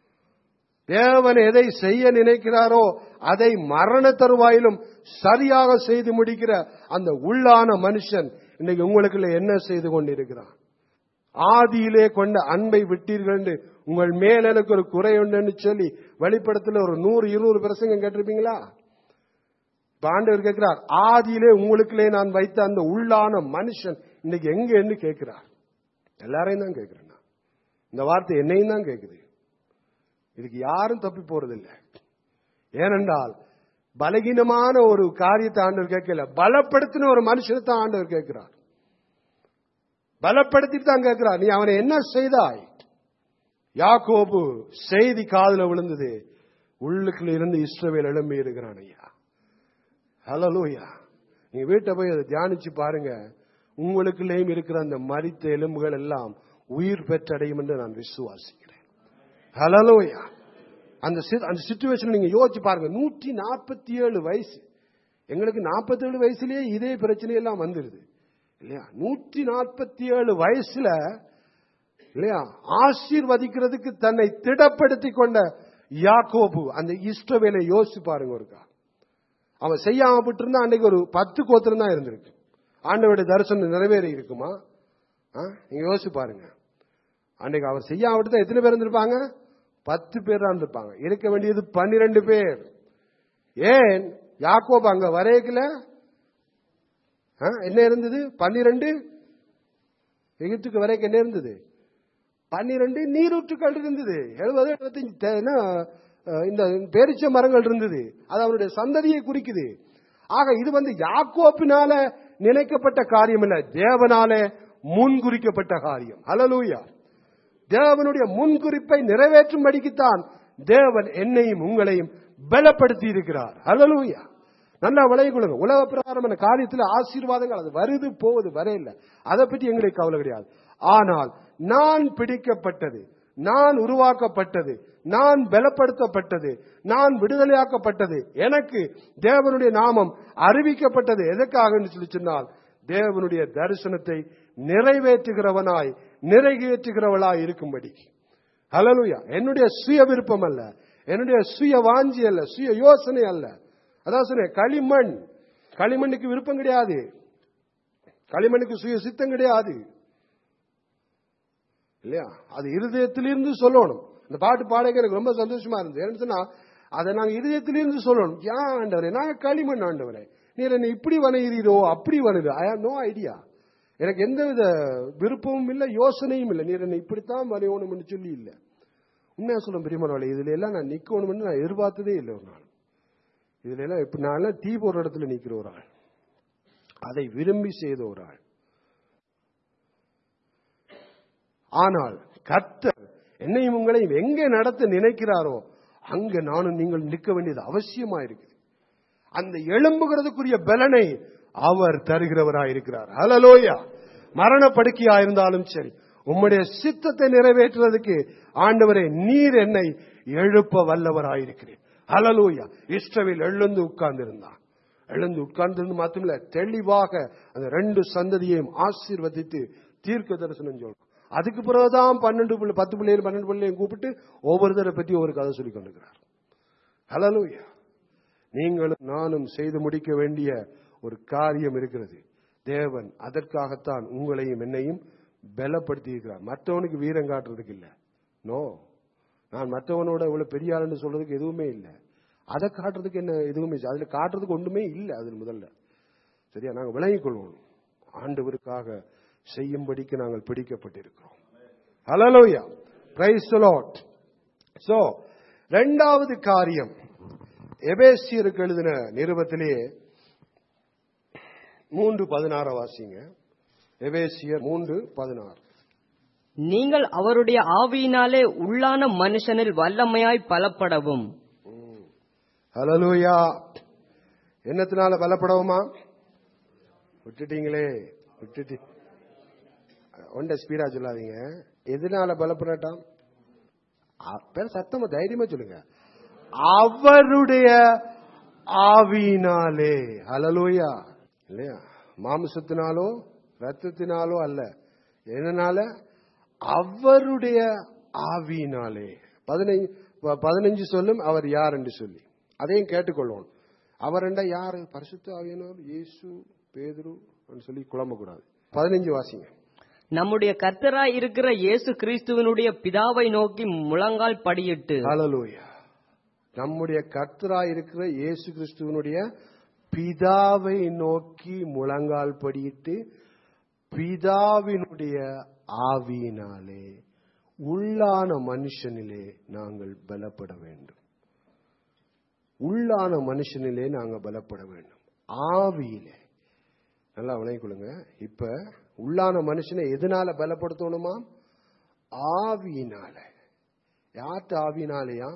தேவன் எதை செய்ய நினைக்கிறாரோ அதை மரண தருவாயிலும் சரியாக செய்து முடிக்கிற அந்த உள்ளான மனுஷன் இன்னைக்கு உங்களுக்குள்ள என்ன செய்து கொண்டிருக்கிறான் ஆதியிலே கொண்ட அன்பை விட்டீர்கள் என்று உங்கள் மேல் எனக்கு ஒரு குறை உண்டுன்னு சொல்லி வெளிப்படத்துல ஒரு நூறு இருநூறு பிரசங்கம் கேட்டிருப்பீங்களா இப்ப ஆண்டவர் கேட்கிறார் ஆதியிலே உங்களுக்குள்ளே நான் வைத்த அந்த உள்ளான மனுஷன் இன்னைக்கு எங்க என்று கேட்கிறார் எல்லாரையும் தான் கேட்கிறேன் நான். இந்த வார்த்தை என்னையும் தான் கேட்குது இதுக்கு யாரும் தப்பி போறதில்லை ஏனென்றால் பலகீனமான ஒரு காரியத்தை ஆண்டவர் கேட்கல பலப்படுத்தின ஒரு மனுஷனை தான் ஆண்டவர் கேட்கிறார் பலப்படுத்திட்டு தான் கேட்கிறார் நீ அவனை என்ன செய்தாய் யாக்கோபு செய்தி காதுல விழுந்தது உள்ளுக்குள்ள இருந்து இஸ்ரவேல் எழும்பி இருக்கிறான் ஐயா ஹலலூயா நீங்க வீட்டை போய் அதை தியானிச்சு பாருங்க உங்களுக்குள்ளேயும் இருக்கிற அந்த மரித்த எலும்புகள் எல்லாம் உயிர் பெற்றடையும் என்று நான் விசுவாசிக்கிறேன் ஹலலூயா அந்த சி- அந்த சுச்சுவேஷன் நீங்க யோசிச்சு பாருங்க நூற்றி நாற்பத்தி ஏழு வயசு எங்களுக்கு நாற்பத்தி ஏழு வயசுலயே இதே பிரச்சனை எல்லாம் வந்துருது இல்லையா நூற்றி நாற்பத்தி ஏழு வயசுல இல்லையா ஆசீர்வதிக்கிறதுக்கு தன்னை திடப்படுத்தி கொண்ட யாக்கோபு அந்த இஷ்டவேலை யோசிச்சு பாருங்க ஒருக்கா அவன் செய்யாம விட்டுருந்தா அன்னைக்கு ஒரு பத்து கோத்திரம் தான் இருந்திருக்கு ஆண்டவருடைய தரிசனம் நிறைவேறி இருக்குமா ஆ? நீங்க யோசிச்சு பாருங்க அன்னைக்கு அவர் செய்யாம விட்டு எத்தனை பேர் இருந்திருப்பாங்க பத்து பேர் தான் இருந்திருப்பாங்க இருக்க வேண்டியது பன்னிரண்டு பேர் ஏன் யாக்கோப் அங்க வரையக்கல ஆ? என்ன இருந்தது பன்னிரண்டு எகிப்துக்கு வரைக்கும் என்ன இருந்தது பன்னிரண்டு நீரூற்றுக்கள் இருந்தது எழுபது எழுபத்தஞ்சு தே- என்ன, அஹ், இந்த பேரிச்ச மரங்கள் இருந்தது அது அவருடைய சந்ததியை குறிக்குது ஆக இது வந்து யாக்கோப்பினால நினைக்கப்பட்ட காரியம் இல்ல தேவனால முன்குறிக்கப்பட்ட காரியம் ஹalleluya தேவனுடைய முன்குறிப்பை நிறைவேற்றும்படிக்குத்தான் தேவன் என்னையும் உங்களையும் பலப்படுத்தி இருக்கிறார் ஹalleluya நல்லா விளைய கொள்ளுங்க உலக பிரகாரமான காரியத்தில் ஆசீர்வாதங்கள் அது வருது போகுது வரையில அதை பற்றி எங்களுக்கு கவலை கிடையாது ஆனால் நான் பிடிக்கப்பட்டது நான் உருவாக்கப்பட்டது நான் பலப்படுத்தப்பட்டது நான் விடுதலையாக்கப்பட்டது எனக்கு தேவனுடைய நாமம் அறிவிக்கப்பட்டது எதற்காக சொல்லி சொன்னால் தேவனுடைய தரிசனத்தை நிறைவேற்றுகிறவனாய் நிறைவேற்றுகிறவளாய் இருக்கும்படி ஹalleluya என்னுடைய சுய விருப்பம் அல்ல என்னுடைய சுய வாஞ்சி அல்ல சுய யோசனை அல்ல அதான் சொன்னேன் களிமண் களிமண்ணுக்கு விருப்பம் கிடையாது களிமண்ணுக்கு சுய சித்தம் கிடையாது இல்லையா அது இருதயத்திலிருந்து சொல்லணும் இந்த பாட்டு பாடக எனக்கு ரொம்ப சந்தோஷமா இருந்தது ஏன்னு சொன்னா அதை நாங்க இருதயத்திலிருந்து சொல்லணும் ஏன் ஆண்டவரே நாங்க களிமண் ஆண்டவரே நீர் என்ன இப்படி வணைகிறீரோ அப்படி வணுது ஐ ஹவ் நோ ஐடியா எனக்கு எந்தவித விருப்பமும் இல்லை யோசனையும் இல்லை நீர் என்ன இப்படித்தான் வரையணும்னு சொல்லி இல்லை உண்மையா சொல்ல பெரியமரவாளி இதுல எல்லாம் நான் நிக்கணும்னு நான் எதிர்பார்த்ததே இல்லை ஒரு நாள் இதுல எல்லாம் இப்ப நான் எல்லாம் டீ போடுற இடத்துல நிக்கிற ஒரு ஆள் அதை விரும்பி செய்த ஒரு ஆள் ஆனால் கர்த்தர் என்னையும் உங்களையும் எங்கே நடத்த நினைக்கிறாரோ அங்க நானும் நீங்கள் நிற்க வேண்டியது அவசியமா இருக்குது அந்த எழும்புகிறதுக்குரிய பலனை அவர் தருகிறவராய் இருக்கிறார் ஹலலோயா மரண படுக்கையா இருந்தாலும் சரி உம்முடைய சித்தத்தை நிறைவேற்றுவதற்கு ஆண்டவரே நீர் என்னை எழுப்ப வல்லவராயிருக்கிறேன் ஹலலோயா இஷ்டவில் எழுந்து உட்கார்ந்திருந்தான் எழுந்து உட்கார்ந்திருந்து மாத்திரமில்ல தெளிவாக அந்த ரெண்டு சந்ததியையும் ஆசீர்வதித்து தீர்க்க தரிசனம் சொல்றோம் அதுக்கு பிறகுதான் பன்னெண்டு பிள்ளை பத்து பிள்ளைகள் பன்னெண்டு பிள்ளையும் கூப்பிட்டு ஒவ்வொருத்தரை பற்றி ஒரு கதை சொல்லி கொண்டிருக்கிறார் ஹலலூயா நீங்களும் நானும் செய்து முடிக்க வேண்டிய ஒரு காரியம் இருக்கிறது தேவன் அதற்காகத்தான் உங்களையும் என்னையும் பலப்படுத்தி இருக்கிறார் மற்றவனுக்கு வீரம் காட்டுறதுக்கு இல்ல நோ நான் மற்றவனோட இவ்வளவு பெரிய ஆளுன்னு சொல்றதுக்கு எதுவுமே இல்லை அதை காட்டுறதுக்கு என்ன எதுவுமே இல்லை. அதுல காட்டுறதுக்கு ஒண்ணுமே இல்லை அதில் முதல்ல சரியா நாங்க விளங்கிக் கொள்வோம் ஆண்டவருக்காக செய்யும்படிக்கு நாங்கள் பிடிக்கப்பட்டிருக்கிறோம் ஹalleluya praise the lord சோ இரண்டாவது காரியம் எபேசியருக்கு எழுதின நிருபத்திலே மூன்று பதினாறு வாசிங்க எபேசியர் மூன்று பதினாறு நீங்கள் அவருடைய ஆவியினாலே உள்ளான மனுஷனில் வல்லமையாய் பலப்படவும் ஹalleluya என்னத்தினால பலப்படவுமா விட்டுட்டீங்களே விட்டுட்டு ஒண்ட ஸ்பீடா சொல்லாதீங்க எதனால பலப்படட்டாம் அ- பேர் சத்தமா தைரியமா சொல்லுங்க அவருடைய ஆவியினாலே ஹalleluya இல்லையா மாமிசத்தினாலோ ரத்தத்தினாலோ அல்ல எதனால அவருடைய ஆவியினாலே பதினைஞ்சு ப- பதினஞ்சு சொல்லும் அவர் யார் என்று சொல்லி அதையும் கேட்டுக்கொள்ளணும் அவர் என்றா யாரு பரிசுத்த ஆவியானவர் இயேசு பேதுரு சொல்லி குழம்பக்கூடாது பதினஞ்சு வாசிங்க நம்முடைய கர்த்தராய் இருக்கிற இயேசு கிறிஸ்துவனுடைய பிதாவை நோக்கி முழங்கால் படியிட்டு ஹalleluya நம்முடைய கர்த்தராய் இருக்கிற இயேசு கிறிஸ்துவனுடைய பிதாவை நோக்கி முழங்கால் படியிட்டு பிதாவினுடைய ஆவியினாலே உள்ளான மனுஷனிலே நாங்கள் பலப்பட வேண்டும் உள்ளான மனுஷனிலே நாங்கள் பலப்பட வேண்டும் ஆவியிலே நல்லா விளங்கிக் கொள்ளுங்க இப்ப உள்ளான மனுஷனை எதனால பலப்படுத்தணுமா ஆவியினால யார்கிட்ட ஆவியினாலயா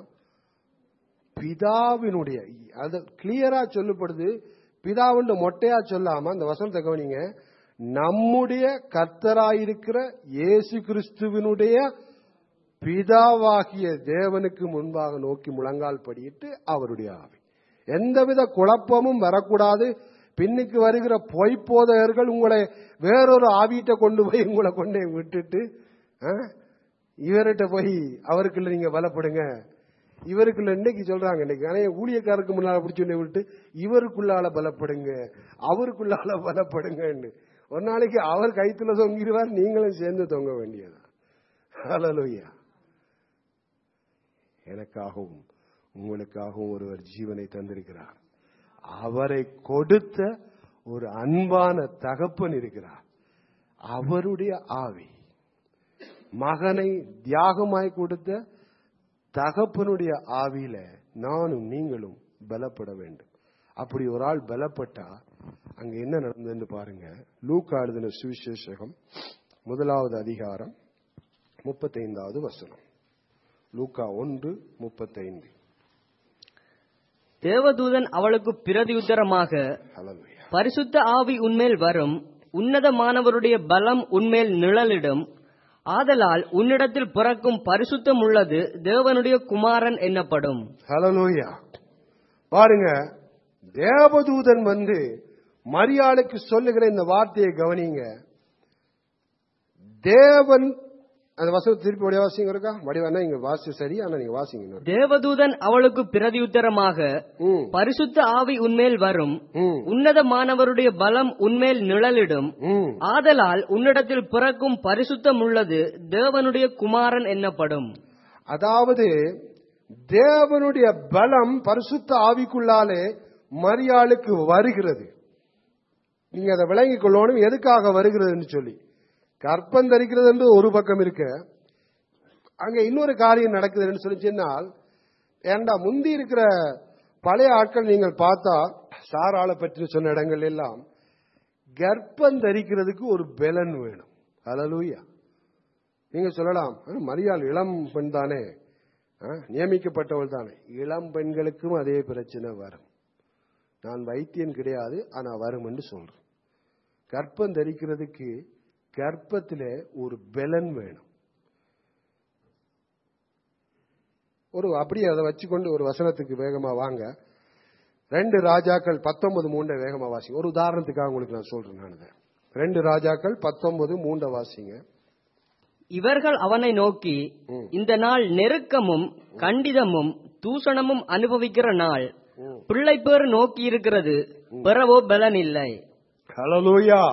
பிதாவினுடைய அது கிளியரா சொல்லப்படுது பிதாவுண்டு மொட்டையா சொல்லாம அந்த வசனத்தை கவனிங்க நம்முடைய கர்த்தராயிருக்கிற இயேசு கிறிஸ்துவினுடைய பிதாவாகிய தேவனுக்கு முன்பாக நோக்கி முழங்கால் படியிட்டு அவருடைய ஆவி எந்தவித குழப்பமும் வரக்கூடாது பின்னுக்கு வருகிற பொய்ப்போதகர்கள் உங்களை வேறொரு ஆவியிட்ட கொண்டு போய் உங்களை கொண்டே விட்டுட்டு ஆ, இவர்கிட்ட போய் அவருக்குள்ள நீங்க பலப்படுங்க இவருக்குள்ள இன்னைக்கு சொல்றாங்க இன்னைக்கு நிறைய ஊழியக்காரருக்கு முன்னால பிடிச்சு கொண்டு விட்டு இவருக்குள்ளால பலப்படுங்க அவருக்குள்ளால பலப்படுங்கன்னு ஒரு நாளைக்கு அவர் கைத்துல தொங்கிடுவார் நீங்களும் சேர்ந்து தொங்க வேண்டியதான் ஹalleluya எனக்காகவும் உங்களுக்காகவும் ஒருவர் ஜீவனை தந்திருக்கிறார் அவரை கொடுத்த ஒரு அன்பான தகப்பன் இருக்கிறார் அவருடைய ஆவி மகனை தியாகமாய் கொடுத்த தகப்பனுடைய ஆவியில நானும் நீங்களும் பலப்பட வேண்டும் அப்படி ஒரு ஆள் பலப்பட்டா அங்க என்ன நடந்ததுன்னு பாருங்க லூக்கா எழுதின சுவிசேஷகம் முதலாவது அதிகாரம் முப்பத்தைந்தாவது வசனம் லூக்கா ஒன்று முப்பத்தைந்து தேவதூதன் அவளுக்கு பிரதியுத்தரமாக ஹalleluya பரிசுத்த ஆவி உன்மேல் வரும் உன்னதமானவருடைய பலம் உன்மேல் நிழலிடும் ஆதலால் உன்னிடத்தில் பிறக்கும் பரிசுத்தம் உள்ளது தேவனுடைய குமாரன் என்னப்படும் ஹalleluya பாருங்க தேவதூதன் வந்து மரியாளுக்கு சொல்லுகிற இந்த வார்த்தையை கவனிங்க தேவன் அந்த வசனம் திருப்பி வடிவ வாசிங்க இருக்கா வடிவானா இங்க வாசி சரி ஆனா நீங்க வாசிங்க இன்னொரு. தேவதூதன் அவளுக்கு பிரதியுத்தரமாக ம் பரிசுத்த ஆவி உன்மேல் வரும் ம் உன்னதமானவருடைய பலம் உன்மேல் நிழலிடும் ம் ஆதலால் உன்னிடத்தில் பிறக்கும் பரிசுத்தம் உள்ளது தேவனுடைய குமாரன் என்னப்படும் அதாவது தேவனுடைய பலம் பரிசுத்த ஆவிக்குள்ளாலே மரியாளுக்கு வருகிறது நீங்க அதை விளங்கிக் கொள்ளணும் எதுக்காக வருகிறதுன்னு சொல்லி கற்பம் தரிக்கிறது என்று ஒரு பக்கம் இருக்க அங்க இன்னொரு காரியம் நடக்குதுன்னு சொல்லி சொன்னால் ஏண்டா முந்தி இருக்கிற பழைய ஆட்கள் நீங்கள் பார்த்தா சாராளை பற்றி சொன்ன இடங்கள் எல்லாம் கர்ப்பம் தரிக்கிறதுக்கு ஒரு பெலன் வேணும் ஹalleluya நீங்க சொல்லலாம் "ஆ, மரியாள் இளம் பெண் தானே ஆ, நியமிக்கப்பட்டவள் தானே இளம் பெண்களுக்கும் அதே பிரச்சனை வரும் நான் வைத்தியன் கிடையாது ஆனா வரும் என்று சொல்றேன் கர்ப்பம் தரிக்கிறதுக்கு கர்ப்பத்திலே ஒரு பெலன் வேணும் ஒரு அப்படியே அதை வச்சுக்கொண்டு ஒரு வசனத்துக்கு வேகமா வாங்க ரெண்டு ராஜாக்கள் பத்தொன்பது மூண்ட வேகமா வாசிங்க ஒரு உதாரணத்துக்காக உங்களுக்கு நான் சொல்றேன் நான் இதை. ரெண்டு ராஜாக்கள் பத்தொன்பது மூண்ட வாசிங்க இவர்கள் அவனை நோக்கி ம். இந்த நாள் நெருக்கமும் கண்டிதமும் தூஷணமும் அனுபவிக்கிற நாள் ம். பிள்ளை பேர் நோக்கி இருக்கிறது பெறவோ பலன் இல்லை ஹalleluya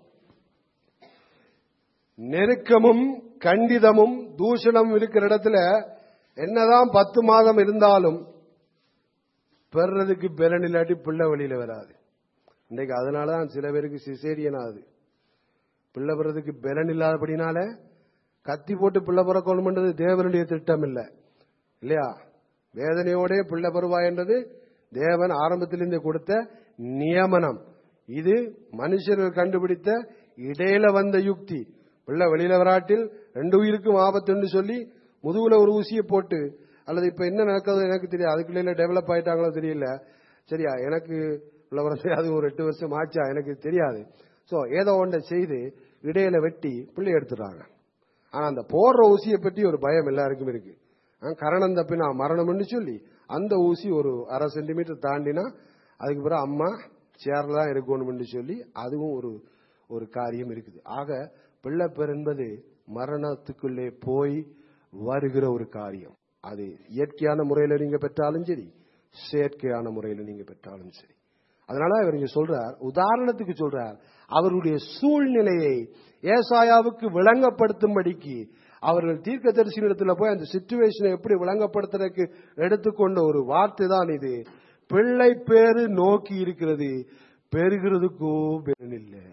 நெருக்கமும் கண்டிதமும் தூஷணமும் இருக்கிற இடத்துல என்னதான் பத்து மாதம் இருந்தாலும் பெறதுக்கு பெலன் இல்லாட்டி பிள்ளை வழியில வராது இன்னைக்கு அதனாலதான் சில பேருக்கு சிசேரியன் ஆகுது பிள்ளை பெறதுக்கு பெலன் இல்லாதபடினால கத்தி போட்டு பிள்ளை பிறக்கணும்ன்றது தேவனுடைய திட்டம் இல்லை இல்லையா வேதனையோடே பிள்ளை பெறுவா என்றது தேவன் ஆரம்பத்திலிருந்து கொடுத்த நியமனம் இது மனுஷர்கள் கண்டுபிடித்த இடையில வந்த யுக்தி பிள்ளை வெளியில வராட்டில் ரெண்டு உயிருக்கும் ஆபத்துன்னு சொல்லி முதுகுல ஒரு ஊசியை போட்டு அல்லது இப்ப என்ன நடக்குது எனக்கு தெரியாது அதுக்குள்ள டெவலப் ஆயிட்டாங்களோ தெரியல சரியா எனக்கு உள்ள வரது அது ஒரு எட்டு வருஷம் ஆச்சா எனக்கு தெரியாது சோ ஏதோ ஒன்றை செய்து இடையில வெட்டி பிள்ளை எடுத்துடுறாங்க ஆனா அந்த போடுற ஊசியை பற்றி ஒரு பயம் எல்லாருக்கும் இருக்கு ஆ, கரணம் தப்பினா மரணம்னு சொல்லி அந்த ஊசி ஒரு அரை சென்டிமீட்டர் தாண்டினா அதுக்கு பிறகு அம்மா சேர்ல தான் இருக்கணும்னு சொல்லி அதுவும் ஒரு ஒரு காரியம் இருக்குது ஆக பிள்ளைப்பேர் என்பது மரணத்துக்குள்ளே போய் வருகிற ஒரு காரியம் அது இயற்கையான முறையில நீங்க பெற்றாலும் சரி செயற்கையான முறையில நீங்க பெற்றாலும் சரி அதனால இவர் இங்க சொல்றார் உதாரணத்துக்கு சொல்றார் அவருடைய சூழ்நிலையை ஏசாயாவுக்கு விளங்கப்படுத்தும்படிக்கு அவர்கள் தீர்க்கதரிசனத்துல போய் அந்த சிச்சுவேஷனை எப்படி விளங்கப்படுத்துறதுக்கு எடுத்துக்கொண்ட ஒரு வார்த்தை தான் இது பிள்ளை பேரு நோக்கி இருக்கிறது பெறுகிறதுக்கோ பெலன் இல்லை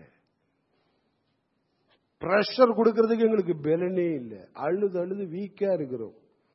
பிரஷர் கொடுக்கறதுக்கு எங்களுக்கு பெலனே இல்லை அழுது அழுது வீக்கா இருக்கிறோம்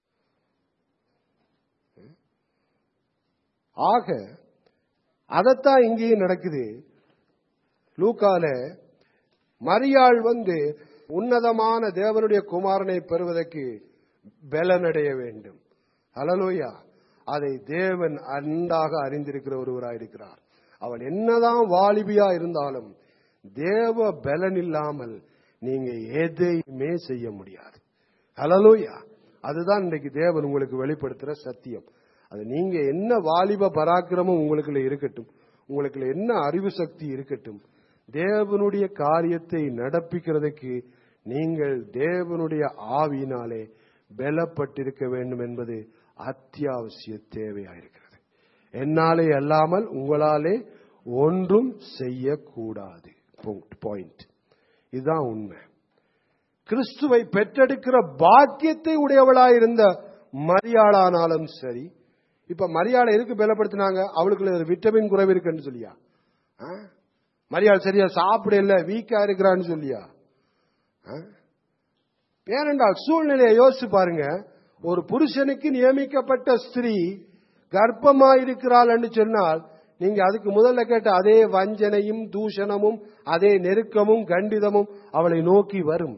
ஆக அதத்தான் இங்கேயும் நடக்குது லூக்கால மரியாள் வந்து உன்னதமான தேவனுடைய குமாரனை பெறுவதற்கு பலனடைய வேண்டும் அலலோயா அதை தேவன் அன்றாக அறிந்திருக்கிற ஒருவராயிருக்கிறார் அவள் என்னதான் வாலிபியா இருந்தாலும் தேவ பலன் இல்லாமல் நீங்க எதையுமே செய்ய முடியாது ஹலலோயா அதுதான் இன்றைக்கு தேவன் உங்களுக்கு வெளிப்படுத்துற சத்தியம் அது நீங்க என்ன வாலிப பராக்கிரமம் உங்களுக்குள்ள இருக்கட்டும் உங்களுக்குள்ள என்ன அறிவு சக்தி இருக்கட்டும் தேவனுடைய காரியத்தை நடப்பிக்கிறதுக்கு நீங்கள் தேவனுடைய ஆவியினாலே பலப்பட்டிருக்க வேண்டும் என்பது அத்தியாவசிய தேவையாயிருக்கிறது என்னாலே அல்லாமல் உங்களாலே ஒன்றும் செய்யக்கூடாது பாயிண்ட் இதுதான் உண்மை கிறிஸ்துவை பெற்றெடுக்கிற பாக்கியத்தை உடையவளாயிருந்த மரியாளானாலும் சரி இப்ப மரியாதை எதுக்கு பலப்படுத்தினாங்க அவளுக்குள்ள ஒரு விட்டமின் குறைவு இருக்குன்னு சொல்லியா ஆ? மரியாள் சரியா சாப்பிட இல்ல வீக்கா இருக்கிறான்னு சொல்லியா ஆ? ஏனென்றால் சூழ்நிலையை யோசிச்சு பாருங்க ஒரு புருஷனுக்கு நியமிக்கப்பட்ட ஸ்திரீ கர்ப்பமாயிருக்கிறாள் என்று சொன்னால் நீங்க அதுக்கு முதல்ல கேட்ட அதே வஞ்சனையும் தூஷணமும் அதே நெருக்கமும் கண்டிதமும் அவளை நோக்கி வரும்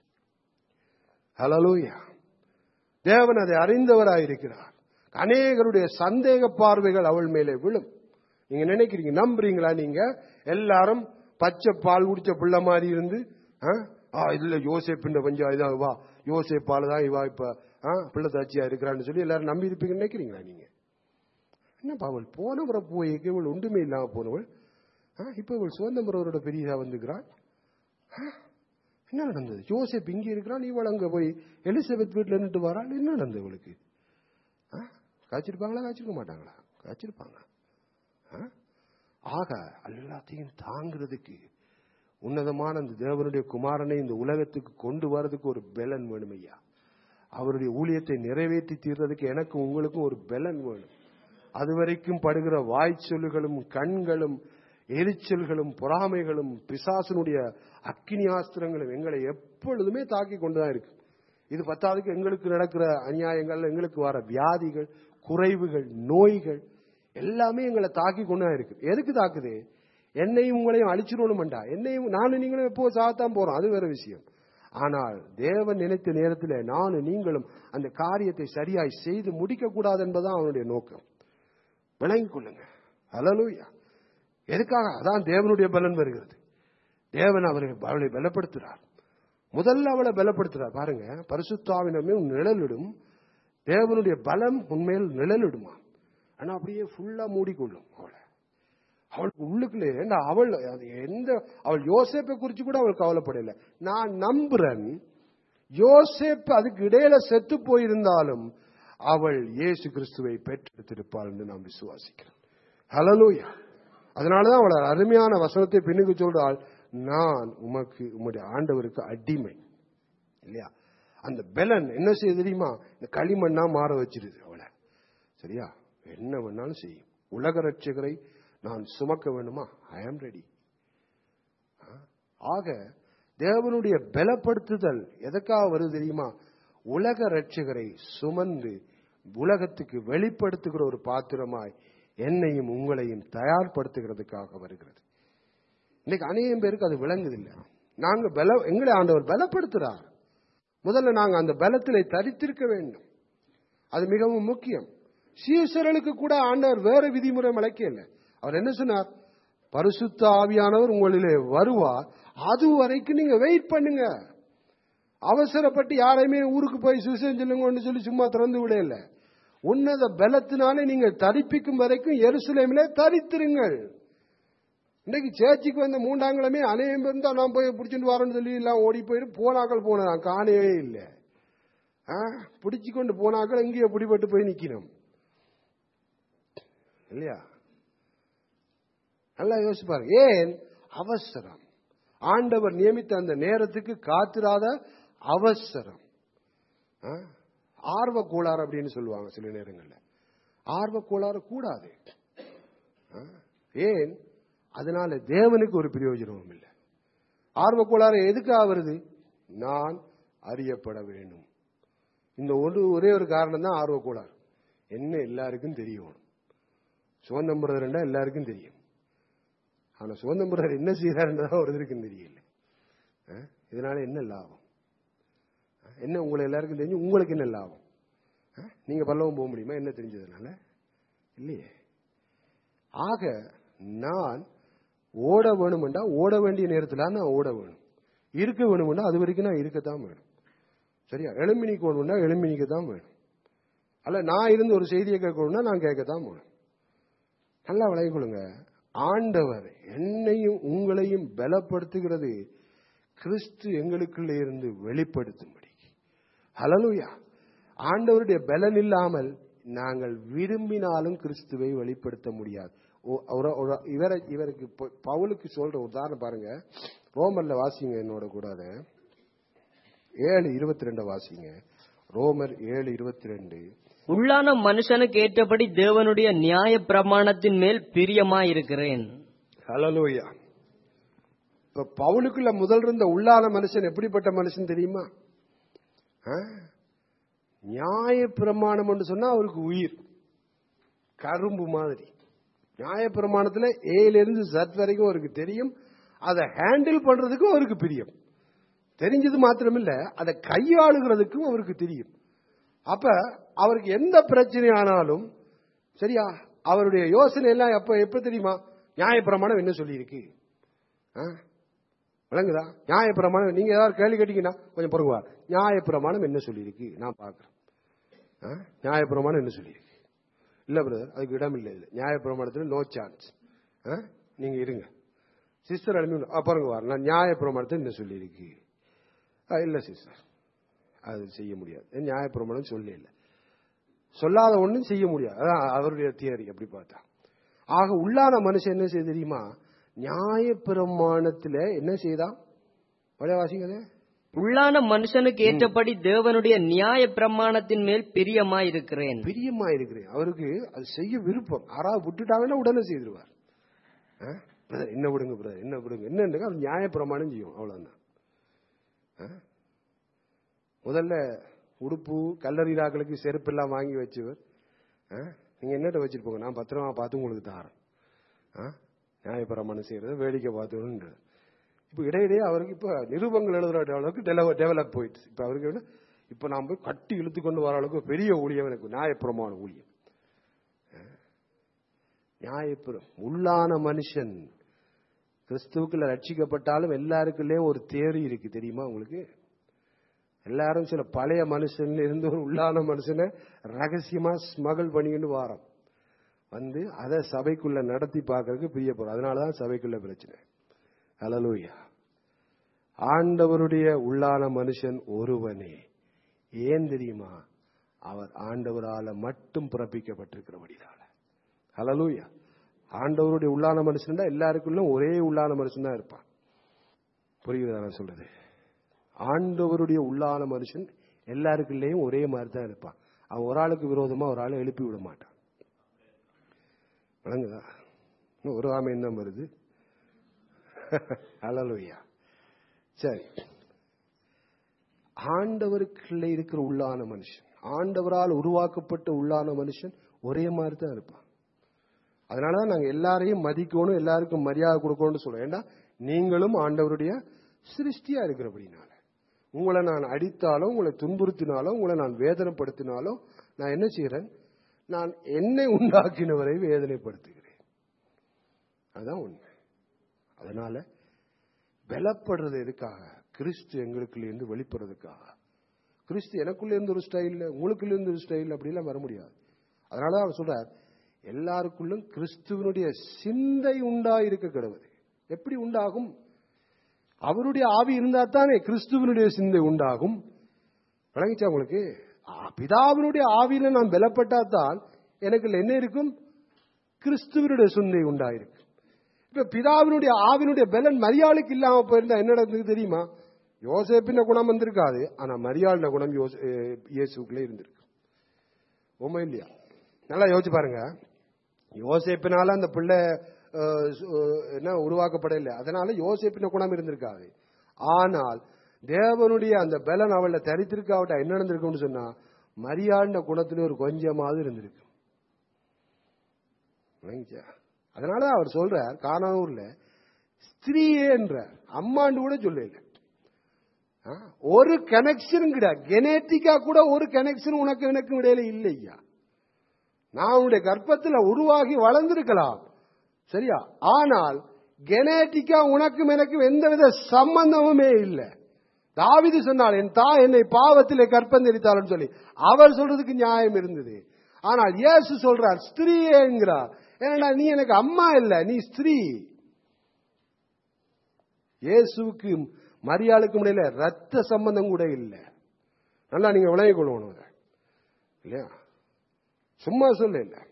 ஹலலூயா தேவன் அதை அறிந்தவராயிருக்கிறார் அநேகருடைய சந்தேக பார்வைகள் அவள் மேலே விழும் நீங்க நினைக்கிறீங்க நம்புறீங்களா நீங்க எல்லாரும் பச்சை பால் குடிச்ச பிள்ளை மாதிரி இருந்து ஆ? ஆ, இல்ல யோசேப்பின் கொஞ்சம் இதான் வா யோசேப்பால தான் இவா இப்ப ஆ, பிள்ளை தாச்சியா இருக்கிறான்னு சொல்லி எல்லாரும் நம்பி இருப்பீங்கன்னு நினைக்கிறீங்களா நீங்க என்னப்பா அவள் போனவரை போய் இவள் ஒன்றுமே இல்லாம போனவள் ஆ, இப்ப இவள் சுதந்திரவரோட பெரியதா வந்துக்கிறாள் ஆ? என்ன நடந்தது ஜோசப் இங்க இருக்கிறான் இவள் அங்க போய் எலிசபெத் வீட்டுல நின்று வராள் என்ன நடந்தது இவளுக்கு ஆ? காய்ச்சிருப்பாங்களா காய்ச்சிருக்க மாட்டாங்களா காய்ச்சிருப்பாங்க ஆ? ஆக எல்லாத்தையும் தாங்கிறதுக்கு உன்னதமான அந்த தேவனுடைய குமாரனை இந்த உலகத்துக்கு கொண்டு வரதுக்கு ஒரு பெலன் வேணும் ஐயா அவருடைய ஊழியத்தை நிறைவேற்றி தீர்றதுக்கு எனக்கும் உங்களுக்கும் ஒரு பெலன் வேணும் அது வரைக்கும் படுகிற வாய்ச்சொல்லுகளும் கண்களும் எரிச்சல்களும் பொறாமைகளும் பிசாசனுடைய அக்கினி ஆஸ்திரங்களும் எங்களை எப்பொழுதுமே தாக்கி கொண்டுதான் இருக்கு இது பத்தாவதுக்கு எங்களுக்கு நடக்கிற அநியாயங்கள் எங்களுக்கு வர வியாதிகள் குறைவுகள் நோய்கள் எல்லாமே எங்களை தாக்கி கொண்டுதான் இருக்கு எதுக்கு தாக்குது என்னையும் உங்களையும் அழிச்சிடணும்டா என்னையும் நானும் நீங்களும் எப்போ சாத்தான் போறோம் அது வேற விஷயம் ஆனால் தேவன் நினைத்த நேரத்தில் நானும் நீங்களும் அந்த காரியத்தை சரியாய் செய்து முடிக்க கூடாது என்பதுதான் அவனுடைய நோக்கம் விளங்கிக் கொள்ளுங்க ஹalleluya எதுக்காக அதான் தேவனுடைய பலன் வருகிறது தேவன் அவரை அவளை பலப்படுத்துறார் முதல்ல அவளை பலப்படுத்துறார் பாருங்க பரிசுத்தாவினமே நிழலிடும் தேவனுடைய பலம் உண்மையில் நிழலிடுமா ஆனா அப்படியே ஃபுல்லா மூடிக்கொள்ளும் அவளை அவளுக்கு உள்ளுக்குள்ளே ஏண்டா அவள் அது எந்த அவள் யோசேப்பை குறிச்சு கூட அவள் கவலைப்படல நான் நம்புறேன் யோசேப்பு அதுக்கு இடையில செத்து போயிருந்தாலும் அவள் இயேசு கிறிஸ்துவை பெற்றெடுத்திருப்பாள் என்று நான் விசுவாசிக்கிறேன் ஹலலூயா அதனாலதான் அவள் அருமையான வசனத்தை பின்னுக்கு சொல்றாள் நான் உமக்கு உம்முடைய ஆண்டவருக்கு அடிமை இல்லையா அந்த பெலன் என்ன செய்ய தெரியுமா இந்த களிமண்ணா மாற வச்சிருது அவளை சரியா என்ன வேணாலும் செய்யும் உலக ரட்சகரை நான் சுமக்க வேணுமா ஐ ஆம் ரெடி ஆக தேவனுடைய பலப்படுத்துதல் எதற்காக வருது தெரியுமா உலக ரட்சகரை சுமந்து உலகத்துக்கு வெளிப்படுத்துகிற ஒரு பாத்திரமாய் என்னையும் உங்களையும் தயார்படுத்துகிறதுக்காக வருகிறது இன்னைக்கு அநேகம் பேருக்கு அது விளங்குதில்லை நாங்க பல எங்களை ஆண்டவர் பலப்படுத்துறார் முதல்ல நாங்க அந்த பலத்திலே தரித்திருக்க வேண்டும் அது மிகவும் முக்கியம் சீசர்களுக்கு கூட ஆண்டவர் வேற விதிமுறை மலைக்கல அவர் என்ன சொன்னார் பரிசுத்த ஆவியானவர் உங்களிலே வருவார் அது வரைக்கும் நீங்க வெயிட் பண்ணுங்க அவசரப்பட்டு யாரையுமே ஊருக்கு போய் சுவிசேஷம் சொல்லுங்கன்னு சொல்லி சும்மா திறந்து விடல உன்னத பலத்தினாலே நீங்கள் தரிப்பிக்கும் வரைக்கும் எருசலேமிலே தரித்திருங்கள் இன்னைக்கு சேர்ச்சிக்கு வந்த மூண்டாங்கிழமே அநேகம் பேர் தான் நான் போய் பிடிச்சிட்டு வரேன்னு சொல்லி எல்லாம் ஓடி போயிட்டு போனாக்கள் போனேன் காணவே இல்லை பிடிச்சு கொண்டு போனாக்கள் இங்கேயே பிடிபட்டு போய் நிக்கணும் இல்லையா நல்லா யோசிச்சு பாருங்க ஏன் அவசரம் ஆண்டவர் நியமித்த அந்த நேரத்துக்கு காத்திராத அவசரம் ஆ? ஆர்வ கோளாறு அப்படின்னு சொல்லுவாங்க சில நேரங்கள்ல ஆர்வ கோளாறு கூடாது ஆ? ஏன் அதனால தேவனுக்கு ஒரு பிரயோஜனமும் இல்லை ஆர்வ கோளாறு எதுக்காக வருது நான் அறியப்பட வேண்டும் இந்த ஒரு ஒரே ஒரு காரணம் தான் ஆர்வ கோளாறு என்ன எல்லாருக்கும் தெரியணும் சுதந்திரம் பிரதர்ண்டா எல்லாருக்கும் தெரியும் ஆனா சுதந்திரம் பிரதர் என்ன செய்யறாருன்றதா ஒருத்தருக்கும் தெரியல ஆ? இதனால என்ன லாபம் ஆ? என்ன உங்களை எல்லாருக்கும் தெரிஞ்சு உங்களுக்கு என்ன லாபம் ஆ? நீங்க பல்லவம் போக முடியுமா என்ன தெரிஞ்சதுனால இல்லையே ஆக நான் ஓட வேணுமெண்டா ஓட வேண்டிய நேரத்தில் நான் ஓட வேணும் இருக்க வேணுமெண்டா அது வரைக்கும் நான் இருக்கத்தான் வேணும் சரியா எலும்பினிக்கு வேணும்னா எலும்பினிக்கு தான் வேணும் அல்ல நான் இருந்து ஒரு செய்தியை கேட்கணும்னா நான் கேட்கத்தான் வேணும் நல்லா விளங்கிக் கொள்ளுங்க ஆண்டவர் என்னையும் உங்களையும் பலப்படுத்துகிறது கிறிஸ்து எங்களுக்குள்ளே இருந்து வெளிப்படுத்தும்படி ஹலலுயா ஆண்டவருடைய பலன் இல்லாமல் நாங்கள் விரும்பினாலும் கிறிஸ்துவை வெளிப்படுத்த முடியாது ஓ- ஒரு- ஒரு- இவரை இவருக்கு ப- பவுலுக்கு சொல்ற உதாரணம் பாருங்க ரோமர்ல வாசிங்க என்னோட கூடாத ஏழு இருபத்தி ரெண்டு வாசிங்க ரோமர் ஏழு இருபத்தி ரெண்டு உள்ளான மனுஷனுக்கு ஏற்றபடி தேவனுடைய நியாய பிரமாணத்தின் மேல் பிரியமாயிருக்கிறேன் ஹலலூயா இப்ப பவுலுக்குள்ள முதல் இருந்த உள்ளான மனுஷன் எப்படிப்பட்ட மனுஷன் தெரியுமா ஆ? நியாய பிரமாணம் என்று சொன்னா அவருக்கு உயிர் கரும்பு மாதிரி நியாய பிரமாணத்துல ஏல இருந்து சத் வரைக்கும் அவருக்கு தெரியும் அதை ஹேண்டில் பண்றதுக்கும் அவருக்கு பிரியம் தெரிஞ்சது மாத்திரமில்ல அதை கையாளுகிறதுக்கும் அவருக்கு தெரியும் அப்ப அவருக்கு எந்த பிரச்சனை ஆனாலும் சரியா அவருடைய யோசனை எல்லாம் எப்ப எப்ப தெரியுமா நியாயப்பிரமாணம் என்ன சொல்லியிருக்கு ஆ? விளங்குதா நியாயப்பிரமாணம் நீங்க ஏதாவது கேள்வி கேட்டீங்கன்னா கொஞ்சம் பொறுங்க வா. நியாயப்பிரமாணம் என்ன சொல்லியிருக்கு நான் பார்க்கிறேன் ஆ? நியாயப்பிரமாணம் என்ன சொல்லியிருக்கு இல்ல பிரதர் அதுக்கு இடம் இல்லை இல்லை நியாயப்பிரமாணத்தில் நோ சான்ஸ் நீங்க இருங்க சிஸ்டர் அனுப்பி பாருங்க வா நான் நியாயப்பிரமாணத்தை என்ன சொல்லியிருக்கு அஹ், இல்ல சிஸ்டர் அது செய்ய முடியாது நியாயப்பிரமாணம் சொல்லி இல்லை சொல்லாத ஒண்ணும் செய்ய முடியாது அதான் அவருடைய தியரி அப்படி பார்த்தா ஆக உள்ளான மனுஷன் என்ன செய்ய தெரியுமா நியாயப்பிரமாணத்துல என்ன செய்தான் பழைய வாசிங்க உள்ளான மனுஷனுக்கு ஏற்றபடி தேவனுடைய நியாய பிரமாணத்தின் மேல் பிரியமாயிருக்கிறேன் பிரியமா இருக்கிறேன் அவருக்கு அது செய்ய விருப்பம் யாராவது விட்டுட்டாங்கன்னா உடனே செய்திருவார் ஆ? பிரதர் என்ன விடுங்க பிரதர் என்ன விடுங்க என்னன்னு அவர் நியாயப்பிரமாணம் செய்யும் அவ்வளவுதான் ஆ? முதல்ல உடுப்பு கல்லறிராக்களுக்கு செருப்பு எல்லாம் வாங்கி வச்சவர் ஆ? நீங்க என்னட்ட வச்சுட்டு போங்க நான் பத்திரமா பார்த்து உங்களுக்கு தாரேன் ஆ? நியாயப்பிரமாணம் செய்யறது வேடிக்கை பார்த்துன்னு இப்ப இடையிடையே அவருக்கு இப்ப நிருபங்கள் எழுதுற அளவுக்கு டெவலப் போயிடுச்சு இப்ப அவருக்கு என்ன இப்ப நான் போய் கட்டி இழுத்து கொண்டு வர அளவுக்கு பெரிய ஊழியம் எனக்கு நியாயப்பிரமாண ஊழியம் நியாயப்புறம் உள்ளான மனுஷன் கிறிஸ்துவுக்குள்ள ரட்சிக்கப்பட்டாலும் எல்லாருக்குள்ளேயும் ஒரு தேரி இருக்கு தெரியுமா உங்களுக்கு எல்லாரும் சில பழைய மனுஷன்ல இருந்து ஒரு உள்ளான மனுஷனை ரகசியமா ஸ்மகிள் பண்ணிக்கிட்டு வாரோம் வந்து அதை சபைக்குள்ள நடத்தி பார்க்கறதுக்கு பிரியப்படுறோம் அதனாலதான் சபைக்குள்ள பிரச்சனை ஹalleluya ஆண்டவருடைய உள்ளான மனுஷன் ஒருவனே ஏன் தெரியுமா அவர் ஆண்டவரால மட்டும் பிறப்பிக்கப்பட்டிருக்கிறபடினால ஹalleluya ஆண்டவருடைய உள்ளான மனுஷன் எல்லாருக்குள்ளும் ஒரே உள்ளான மனுஷன் தான் இருப்பான் புரியுதா நான் சொல்றது ஆண்டவருடைய உள்ளான மனுஷன் எல்லாருக்குள்ளேயும் ஒரே மாதிரி தான் இருப்பான் அவன் ஒரு ஆளுக்கு விரோதமா ஒரு ஆளை எழுப்பி விட மாட்டான் விளங்குதா இன்னும் ஒரு ஆமையும் தான் வருது ஹalleluya சரி ஆண்டவருக்குள்ள இருக்கிற உள்ளான மனுஷன் ஆண்டவரால் உருவாக்கப்பட்ட உள்ளான மனுஷன் ஒரே மாதிரி தான் இருப்பான் அதனாலதான் நாங்க எல்லாரையும் மதிக்கணும் எல்லாருக்கும் மரியாதை கொடுக்கணும்னு சொல்றோம் ஏன்னா நீங்களும் ஆண்டவருடைய சிருஷ்டியா இருக்கிறபடினால உங்களை நான் அடித்தாலும் உங்களை துன்புறுத்தினாலும் உங்களை நான் வேதனைப்படுத்தினாலும் நான் என்ன செய்யறேன் நான் என்னை உண்டாக்கினவரை வேதனைப்படுத்துகிறேன் அதான் உண்மை அதனால பலப்படுறது எதுக்காக கிறிஸ்து எங்களுக்குள்ள இருந்து வெளிப்படுறதுக்காக கிறிஸ்து எனக்குள்ள இருந்து ஒரு ஸ்டைல் உங்களுக்குள்ள இருந்து ஒரு ஸ்டைல் அப்படிலாம் வர முடியாது அதனால அவர் சொல்றார் எல்லாருக்குள்ளும் கிறிஸ்துவனுடைய சிந்தை உண்டா இருக்க கிடவுது எப்படி உண்டாகும் அவருடைய ஆவி இருந்தா தானே கிறிஸ்துவனுடைய சிந்தை உண்டாகும் விளங்கிச்சா உங்களுக்கு ஆ, பிதாவினுடைய ஆவியில நான் பலப்பட்டா தான் எனக்கு என்ன இருக்கும் கிறிஸ்துவனுடைய சிந்தை உண்டாயிருக்கு இப்ப பிதாவினுடைய ஆவினுடைய பலன் மரியாளுக்கு இல்லாம போயிருந்தா என்ன நடந்தது தெரியுமா யோசேப்பின குணம் வந்திருக்காது ஆனா மரியாளின குணம் யோசே- அஹ் இயேசுக்குள்ளே இருந்திருக்கு உண்மை இல்லையா நல்லா யோசிச்சு பாருங்க யோசேப்பினால அந்த பிள்ளை அஹ், சு- அஹ், என்ன உருவாக்கப்படவில்லை அதனால யோசேப்பின குணம் இருந்திருக்காது ஆனால் தேவனுடைய அந்த பலன் அவளை தரித்திருக்காவிட்டா என்ன நடந்திருக்கும்னு சொன்னா மரியாளின குணத்துல ஒரு கொஞ்சமாவது இருந்திருக்கு விளங்கிச்சா அதனாலதான் அவர் சொல்றார் காணானூர்ல ஸ்திரீயே என்றார் அம்மாண்டு கூட சொல்லல ஆ, ஒரு கனெக்ஷன் கிடையாது கெனேட்டிக்கா கூட ஒரு கனெக்ஷன் உனக்கு எனக்கும் இடையில இல்லையா நான் உன்னுடைய கர்ப்பத்துல உருவாகி வளர்ந்திருக்கலாம் சரியா ஆனால் கெனேட்டிக்கா உனக்கும் எனக்கும் எந்தவித சம்பந்தமுமே இல்லை தாவிது சொன்னால் என் தாய் என்னை பாவத்திலே கற்பம் தெரித்தாள்னு சொல்லி அவர் சொல்றதுக்கு நியாயம் இருந்தது ஆனால் இயேசு சொல்றார் ஸ்திரீங்கிறார் ஏன்னா நீ எனக்கு அம்மா இல்ல நீ ஸ்திரீ இயேசுவுக்கு மரியாளுக்கும் இடையில ரத்த சம்பந்தம் கூட இல்லை நல்லா நீங்க விளங்கிக் கொள்ளணும் அதை. இல்லையா சும்மா சொல்ல இல்ல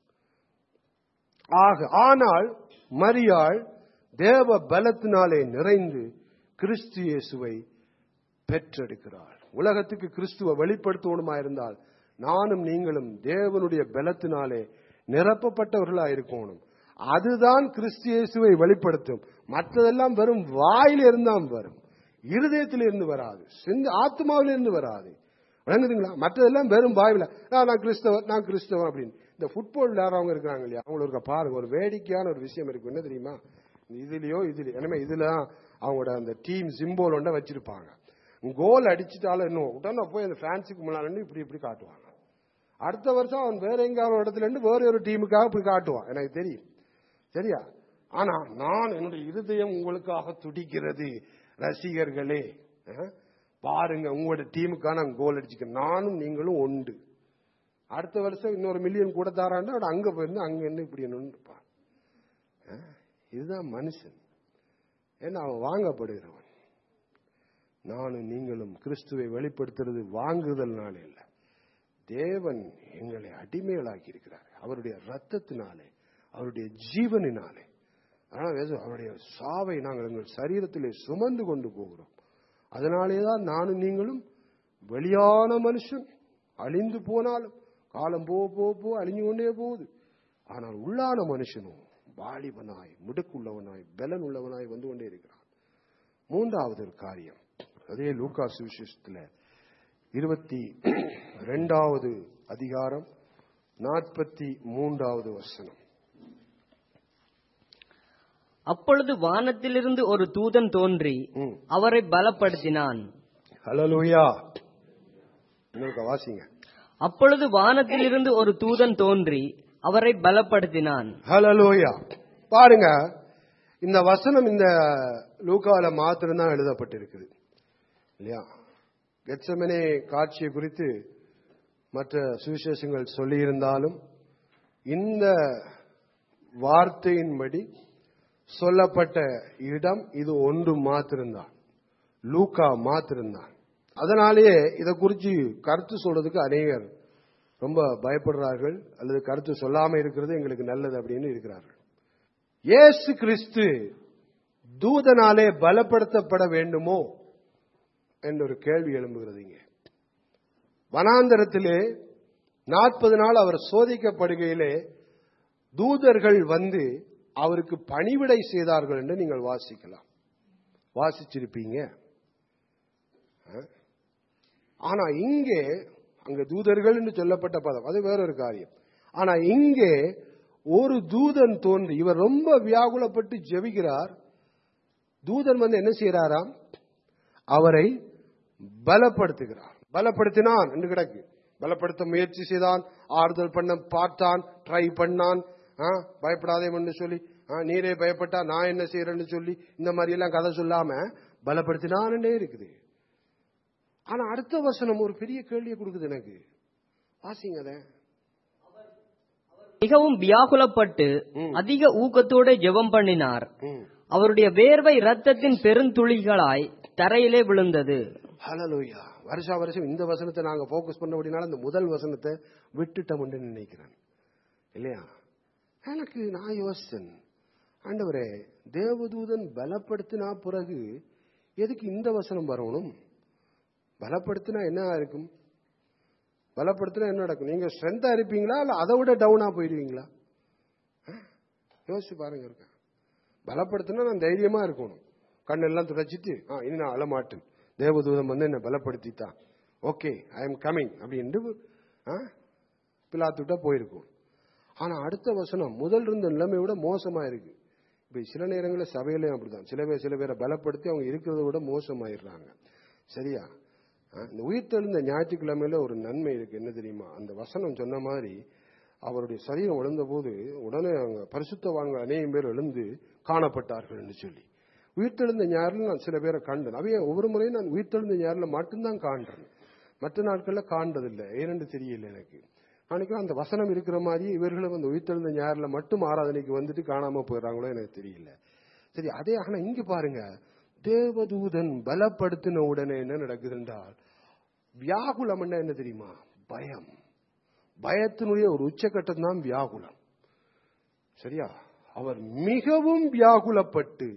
ஆக ஆனால் மரியாள் தேவ பலத்தினாலே நிறைந்து கிறிஸ்து இயேசுவை பெற்றெடுக்கிறாள் உலகத்துக்கு கிறிஸ்துவ வெளிப்படுத்தணுமா இருந்தால் நானும் நீங்களும் தேவனுடைய பலத்தினாலே நிரப்பப்பட்டவர்களா இருக்கணும் அதுதான் கிறிஸ்து இயேசுவை வெளிப்படுத்தும் மற்றதெல்லாம் வெறும் வாயில இருந்தான் வரும் இருதயத்தில இருந்து வராது சிந்த ஆத்மாவில இருந்து வராது விளங்குதுங்களா மற்றதெல்லாம் வெறும் வாயில "ஆ, நான் கிறிஸ்தவன் நான் கிறிஸ்தவன் அப்படின்னு இந்த ஃபுட்பால் விளையாடுறவங்க இருக்கிறாங்க இல்லையா அவங்களுக்கு பாருங்க ஒரு வேடிக்கையான ஒரு விஷயம் இருக்கு என்ன தெரியுமா இதுலயோ இதுல எனவே இதுல அவங்களோட அந்த டீம் சிம்போல் ஒன்றை வச்சிருப்பாங்க கோல் அடிச்சிட்டாலும் இன்னும் உடனே போய் அந்த ஃபேன்ஸுக்கு முன்னாடி நின்னு இப்படி இப்படி காட்டுவாங்க அடுத்த வருஷம் அவன் வேற எங்கேயாவது ஒரு இடத்துல இருந்து வேற ஒரு டீமுக்காக போய் காட்டுவான் எனக்கு தெரியும் சரியா ஆனா நான் என்னுடைய இருதயம் உங்களுக்காக துடிக்கிறது ரசிகர்களே அஹ், பாருங்க உங்களோட டீமுக்காக நான் கோல் அடிச்சுக்கிறேன் நானும் நீங்களும் உண்டு அடுத்த வருஷம் இன்னொரு மில்லியன் கூட தாராண்டா அவன் அங்க போயிருந்து அங்க என்ன இப்படி என்னன்னு இருப்பான் அஹ், இதுதான் மனுஷன் ஏன்னா அவன் வாங்கப்படுகிறவன் நானும் நீங்களும் கிறிஸ்துவை வெளிப்படுத்துறது வாங்குதல்னால இல்ல தேவன் எங்களை அடிமைகளாக்கி இருக்கிறார் அவருடைய ரத்தத்தினாலே அவருடைய ஜீவனினாலே ஆனா வேதம், அவருடைய சாவை நாங்கள் எங்கள் சரீரத்திலே சுமந்து கொண்டு போகிறோம் அதனாலே தான் நானும் நீங்களும் வெளியான மனுஷன் அழிந்து போனாலும் காலம் போக போக போக அழிஞ்சு கொண்டே போகுது ஆனால் உள்ளான மனுஷனும் வாலிபனாய் முடுக்குள்ளவனாய் பலன் உள்ளவனாய் வந்து கொண்டே இருக்கிறான் மூன்றாவது ஒரு காரியம் அதே லூக்கா சுவிசேஷத்துல இருபத்தி ரெண்டாவது அதிகாரம் நாற்பத்தி மூன்றாவது வசனம் அப்பொழுது வானத்திலிருந்து ஒரு தூதன் தோன்றி ம். அவரை பலப்படுத்தினான் ஹalleluya இன்னொருக்க வாசிங்க அப்பொழுது வானத்திலிருந்து ஒரு தூதன் தோன்றி அவரை பலப்படுத்தினான் ஹalleluya பாருங்க இந்த வசனம் இந்த லூக்கால மாத்திரம்தான் எழுதப்பட்டிருக்குது இல்லையா கெட்சமனே காட்சியை குறித்து மற்ற சுவிசேஷங்கள் சொல்லியிருந்தாலும் இந்த வார்த்தையின்படி சொல்லப்பட்ட இடம் இது ஒன்று மாத்திரம்தான் லூக்கா மாத்திரம்தான் அதனாலேயே இதை குறித்து கருத்து சொல்றதுக்கு அநேகர் ரொம்ப பயப்படுறார்கள் அல்லது கருத்து சொல்லாம இருக்கிறது எங்களுக்கு நல்லது அப்படின்னு இருக்கிறார்கள் இயேசு கிறிஸ்து தூதனாலே பலப்படுத்தப்பட வேண்டுமோ என்ற ஒரு கேள்வி எழும்புகிறது இங்கே வனாந்தரத்திலே நாற்பது நாள் அவர் சோதிக்கப்படுகையிலே தூதர்கள் வந்து அவருக்கு பணிவிடை செய்தார்கள் என்று நீங்கள் வாசிக்கலாம் வாசிச்சிருப்பீங்க அஹ்? ஆனா இங்கே அங்க தூதர்கள் என்று சொல்லப்பட்ட பதம் அது வேற ஒரு காரியம் ஆனா இங்கே ஒரு தூதன் தோன்றி இவர் ரொம்ப வியாகுலப்பட்டு ஜெபிக்கிறார் தூதன் வந்து என்ன செய்யறாராம் அவரை பலப்படுத்துகிறார் பலப்படுத்தினான் என்று கிடக்கு பலப்படுத்த முயற்சி செய்தான் ஆறுதல் பண்ண பார்த்தான் ட்ரை பண்ணான் ஆ, பயப்படாதே என்று சொல்லி ஆ, நீரே பயப்பட்டா நான் என்ன செய்யறேன்னு சொல்லி இந்த மாதிரி எல்லாம் கதை சொல்லாம பலப்படுத்தினான்டே இருக்குது ஆனா அடுத்த வசனம் ஒரு பெரிய கேள்வியை கொடுக்குது எனக்கு வாசிங்க அதை மிகவும் வியாகுலப்பட்டு ம். அதிக ஊக்கத்தோட ஜெபம் பண்ணினார் ம். அவருடைய வேர்வை ரத்தத்தின் பெருந்துளிகளாய் தரையிலே விழுந்தது ஹalleluya வருஷா வருஷம் இந்த வசனத்தை நாங்க ஃபோக்கஸ் பண்ண அப்படினால இந்த முதல் வசனத்தை விட்டுட்டோம்னு நினைக்கிறேன் இல்லையா எனக்கு நான் யோசிச்சேன் ஆண்டவரே தேவதூதன் பலப்படுத்தினா பிறகு எதுக்கு இந்த வசனம் வரணும் பலப்படுத்தினா என்ன இருக்கும் பலப்படுத்தினா என்ன நடக்கும் நீங்க ஸ்ட்ரென்த்தா இருப்பீங்களா இல்ல அதை விட டவுனா போயிடுவீங்களா ஆ? யோசிச்சு பாருங்க இருக்க பலப்படுத்தினா நான் தைரியமா இருக்கணும் கண்ணெல்லாம் துடைச்சிட்டு ஆ இனி நான் அழமாட்டேன் தேவதூதன் வந்து என்ன பலப்படுத்தித்தான் ஓகே ஐ எம் கமிங் அப்படின்ட்டு ஆ பிலாத்துட்டா போயிருக்கும் ஆனா அடுத்த வசனம் முதல் இருந்த நிலைமை விட மோசமா இருக்கு இப்ப சில நேரங்களில் சபையிலையும் அப்படிதான் சில பேர் சில பேரை பலப்படுத்தி அவங்க இருக்கிறத விட மோசமாயிடுறாங்க சரியா ஆ, இந்த உயிர்த்தெழுந்த ஞாயிற்றுக்கிழமையில ஒரு நன்மை இருக்கு என்ன தெரியுமா அந்த வசனம் சொன்ன மாதிரி அவருடைய சரீரம் விழுந்த போது உடனே அவங்க பரிசுத்தவான்கள் அநேகம் பேர் எழுந்து காணப்பட்டார்கள் என்று சொல்லி உயிர்த்தெழுந்த ஞாயிறில் நான் சில பேரை கண்டேன் அவைய ஒவ்வொரு முறையும் நான் உயிர்த்தெழுந்த ஞாயிறில் மட்டும்தான் காண்றேன் மற்ற நாட்கள்ல காண்றதில்லை ஏனென்று தெரியல எனக்கு அன்னைக்கு அந்த வசனம் இருக்கிற மாதிரி இவர்களும் அந்த உயிர்த்தெழுந்த ஞாயிறில் மட்டும் ஆராதனைக்கு வந்துட்டு காணாம போயிடுறாங்களோ எனக்கு தெரியல சரி அதே ஆனா இங்க பாருங்க தேவதூதன் பலப்படுத்தின உடனே என்ன நடக்குது என்றால் வியாகுலம் என்ன தெரியுமா பயம் பயத்தினுடைய ஒரு உச்சக்கட்டம் தான் வியாகுலம் சரியா அவர் மிகவும் வியாகுலப்பட்டு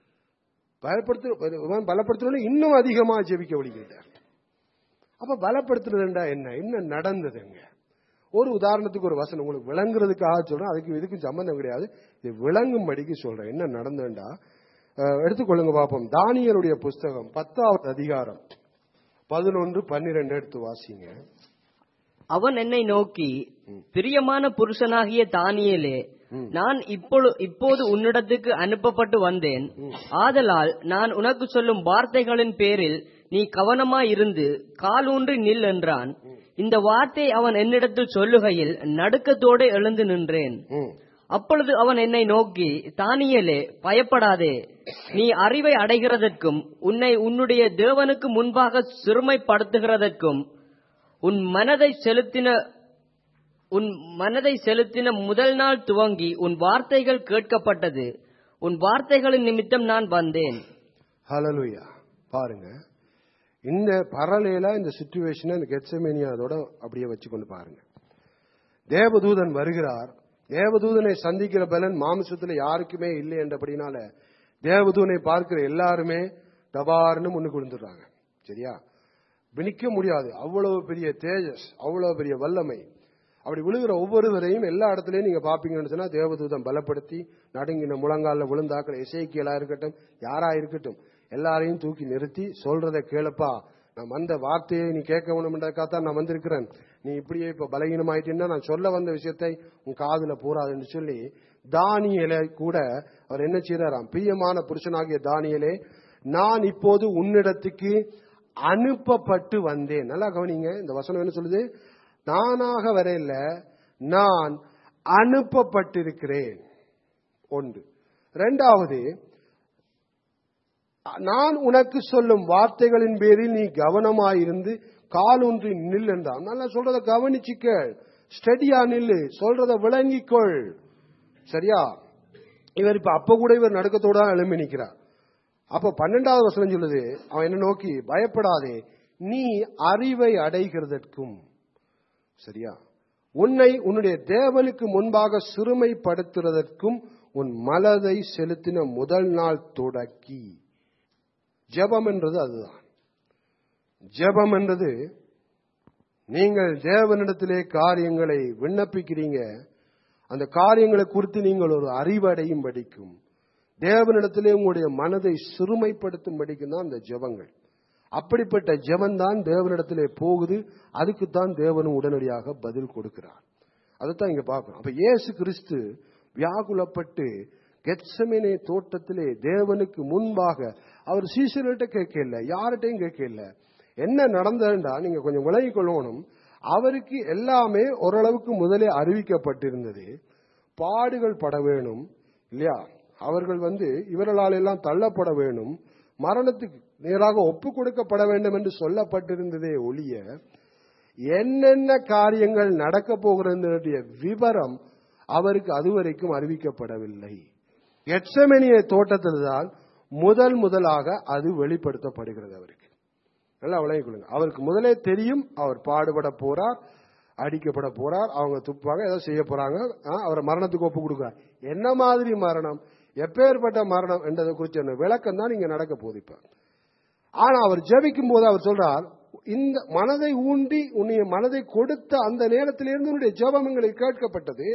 பயப்படுத்த பலப்படுத்தின இன்னும் அதிகமா ஜெபிக்க வழிகிட்டார் அப்ப பலப்படுத்துறதுண்டா என்ன என்ன நடந்ததுங்க ஒரு உதாரணத்துக்கு ஒரு வசனம் உங்களுக்கு விளங்குறதுக்காக சொல்றேன் அதுக்கு இதுக்கும் சம்பந்தம் கிடையாது இது விளங்கும்படிக்கு சொல்றேன் என்ன நடந்ததுண்டா அஹ், எடுத்துக்கொள்ளுங்க பார்ப்போம் தானியலுடைய புஸ்தகம் பத்தாவது அதிகாரம் பதினொன்று பன்னிரெண்டு எடுத்து வாசிங்க அவன் என்னை நோக்கி பிரியமான புருஷனாகிய தானியேலே நான் இப்பொழு இப்போது உன்னிடத்துக்கு அனுப்பப்பட்டு வந்தேன் ஆதலால் நான் உனக்கு சொல்லும் வார்த்தைகளின் பேரில் நீ கவனமாயிருந்து காலூன்றி நில் என்றான் இந்த வார்த்தை அவன் என்னிடத்தில் சொல்லுகையில் நடுக்கத்தோடு எழுந்து நின்றேன் ம். அப்பொழுது அவன் என்னை நோக்கி தானியேலே பயப்படாதே நீ அறிவை அடைகிறதற்கும் உன்னை உன்னுடைய தேவனுக்கு முன்பாக சிறுமைப்படுத்துகிறதற்கும் உன் மனதை செலுத்தின உன் மனதை செலுத்தின முதல் நாள் துவங்கி உன் வார்த்தைகள் கேட்கப்பட்டது உன் வார்த்தைகளின் நிமித்தம் நான் வந்தேன் ஹalleluya பாருங்க இந்த பரலேலா இந்த சுச்சுவேஷனை இந்த கெட்சமேனியா அதோட அப்படியே வச்சு கொண்டு பாருங்க தேவதூதன் வருகிறார் தேவதூதனை சந்திக்கிற பலன் மாமிசத்துல யாருக்குமே இல்லை என்றபடினால தேவதூதனை பார்க்கிற எல்லாருமே டபார்னு முன்னுக்கு விழுந்துடுறாங்க சரியா வினிக்க முடியாது அவ்வளவு பெரிய தேஜஸ் அவ்வளவு பெரிய வல்லமை அப்படி விழுகிற ஒவ்வொருவரையும் எல்லா இடத்துலயும் நீங்க பாப்பீங்கன்னு சொன்னா தேவதூதன் பலப்படுத்தி நடுங்கின முழங்கால விழுந்தாக்கிற இசைக்கியலா இருக்கட்டும் யாரா இருக்கட்டும் எல்லாரையும் தூக்கி நிறுத்தி சொல்றத கேளப்பா நான் வந்த வார்த்தையை நீ கேட்க வேணும்ன்றதுக்காகத்தான் நான் வந்திருக்கிறேன் நீ இப்படியே இப்ப பலகீனமாயிட்டீங்கன்னா நான் சொல்ல வந்த விஷயத்தை உன் காதுல போறாதுன்னு சொல்லி தானியலை கூட அவர் என்ன செய்யறாராம் பிரியமான புருஷனாகிய தானியலே நான் இப்போது உன்னிடத்துக்கு அனுப்பப்பட்டு வந்தேன் நல்லா கவனிங்க இந்த வசனம் என்ன சொல்லுது நானாக வரையில நான் அனுப்பப்பட்டிருக்கிறேன் ஒன்று ரெண்டாவது நான் உனக்கு சொல்லும் வார்த்தைகளின் பேரில் நீ கவனமாயிருந்து காலூன்றி நில் என்றான் நல்லா சொல்றத கவனிச்சுக்கள் ஸ்டடியா நில்லு சொல்றத விளங்கிக்கொள் சரியா இவர் இப்ப அப்ப கூட இவர் நடுக்கத்தோட தான் எழும்பி நிக்கிறார் அப்ப பன்னெண்டாவது வசனம் சொல்லுது அவன் என்ன நோக்கி பயப்படாதே நீ அறிவை அடைகிறதற்கும் சரியா உன்னை உன்னுடைய தேவனுக்கு முன்பாக சிறுமைப்படுத்துறதற்கும் உன் மனதை செலுத்தின முதல் நாள் தொடக்கி ஜெபம் என்றது அதுதான் ஜெபம் என்றது நீங்கள் தேவனிடத்திலே காரியங்களை விண்ணப்பிக்கிறீங்க அந்த காரியங்களை குறித்து நீங்கள் ஒரு அறிவடையும் படிக்கும் தேவனிடத்திலே உங்களுடைய மனதை சிறுமைப்படுத்தும் படிக்கும் தான் அந்த ஜெபங்கள் அப்படிப்பட்ட ஜெபம் தான் தேவனிடத்திலே போகுது அதுக்கு தான் தேவனும் உடனடியாக பதில் கொடுக்கிறார் அதைத்தான் இங்க பார்க்கணும் அப்ப இயேசு கிறிஸ்து வியாகுலப்பட்டு கெட்சமினே தோட்டத்திலே தேவனுக்கு முன்பாக அவர் சீசர்கிட்ட கேட்கல யார்கிட்டையும் கேட்கல என்ன நடந்ததுண்டா நீங்க கொஞ்சம் விலகிக் கொள்ளணும் அவருக்கு எல்லாமே ஓரளவுக்கு முதலே அறிவிக்கப்பட்டிருந்தது பாடுகள் பட வேணும் இல்லையா அவர்கள் வந்து இவர்களால் எல்லாம் தள்ளப்பட வேணும் மரணத்துக்கு நேராக ஒப்பு கொடுக்கப்பட வேண்டும் என்று சொல்லப்பட்டிருந்ததே ஒழிய என்னென்ன காரியங்கள் நடக்க போகிறது விவரம் அவருக்கு அதுவரைக்கும் அறிவிக்கப்படவில்லை எட்சமெனிய தோட்டத்தில் தான் முதல் முதலாக அது வெளிப்படுத்தப்படுகிறது அவருக்கு நல்லா விளங்கிக் கொள்ளுங்க அவருக்கு முதலே தெரியும் அவர் பாடுபட போறார் அடிக்கப்பட போறார் அவங்க துப்பாங்க ஏதோ செய்ய போறாங்க ஆ, அவரை மரணத்துக்கு ஒப்பு கொடுக்குறார் என்ன மாதிரி மரணம் எப்பேற்பட்ட மரணம் என்றதை குறித்த விளக்கம் தான் இங்க நடக்க போகுது இப்ப ஆனா அவர் ஜெபிக்கும் போது அவர் சொல்றார் இந்த மனதை ஊண்டி உன்னுடைய மனதை கொடுத்த அந்த நேரத்திலிருந்து உன்னுடைய ஜெபம் எங்களுக்கு கேட்கப்பட்டது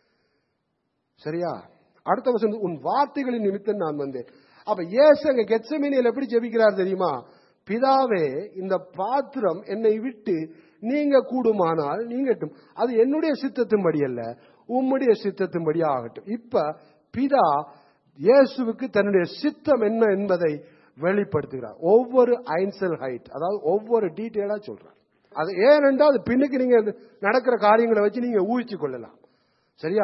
சரியா அடுத்த வசனம் உன் வார்த்தைகளின் நிமித்தம் நான் வந்தேன் அப்ப இயேசு அங்க கெத்சமேனியில் எப்படி ஜெபிக்கிறார் தெரியுமா பிதாவே இந்த பாத்திரம் என்னை விட்டு நீங்க கூடுமானால் நீங்கட்டும் அது என்னுடைய சித்தத்தின்படி அல்ல உம்முடைய சித்தத்தின்படி ஆகட்டும் இப்ப பிதா இயேசுவுக்கு தன்னுடைய சித்தம் என்ன என்பதை வெளிப்படுத்துகிறார் ஒவ்வொரு ஐன்சல் ஹைட் அதாவது ஒவ்வொரு டீட்டெயிலா சொல்றார் அது ஏனென்றால் அது பின்னுக்கு நீங்க நடக்கிற காரியங்களை வச்சு நீங்க ஊகிச்சு கொள்ளலாம் சரியா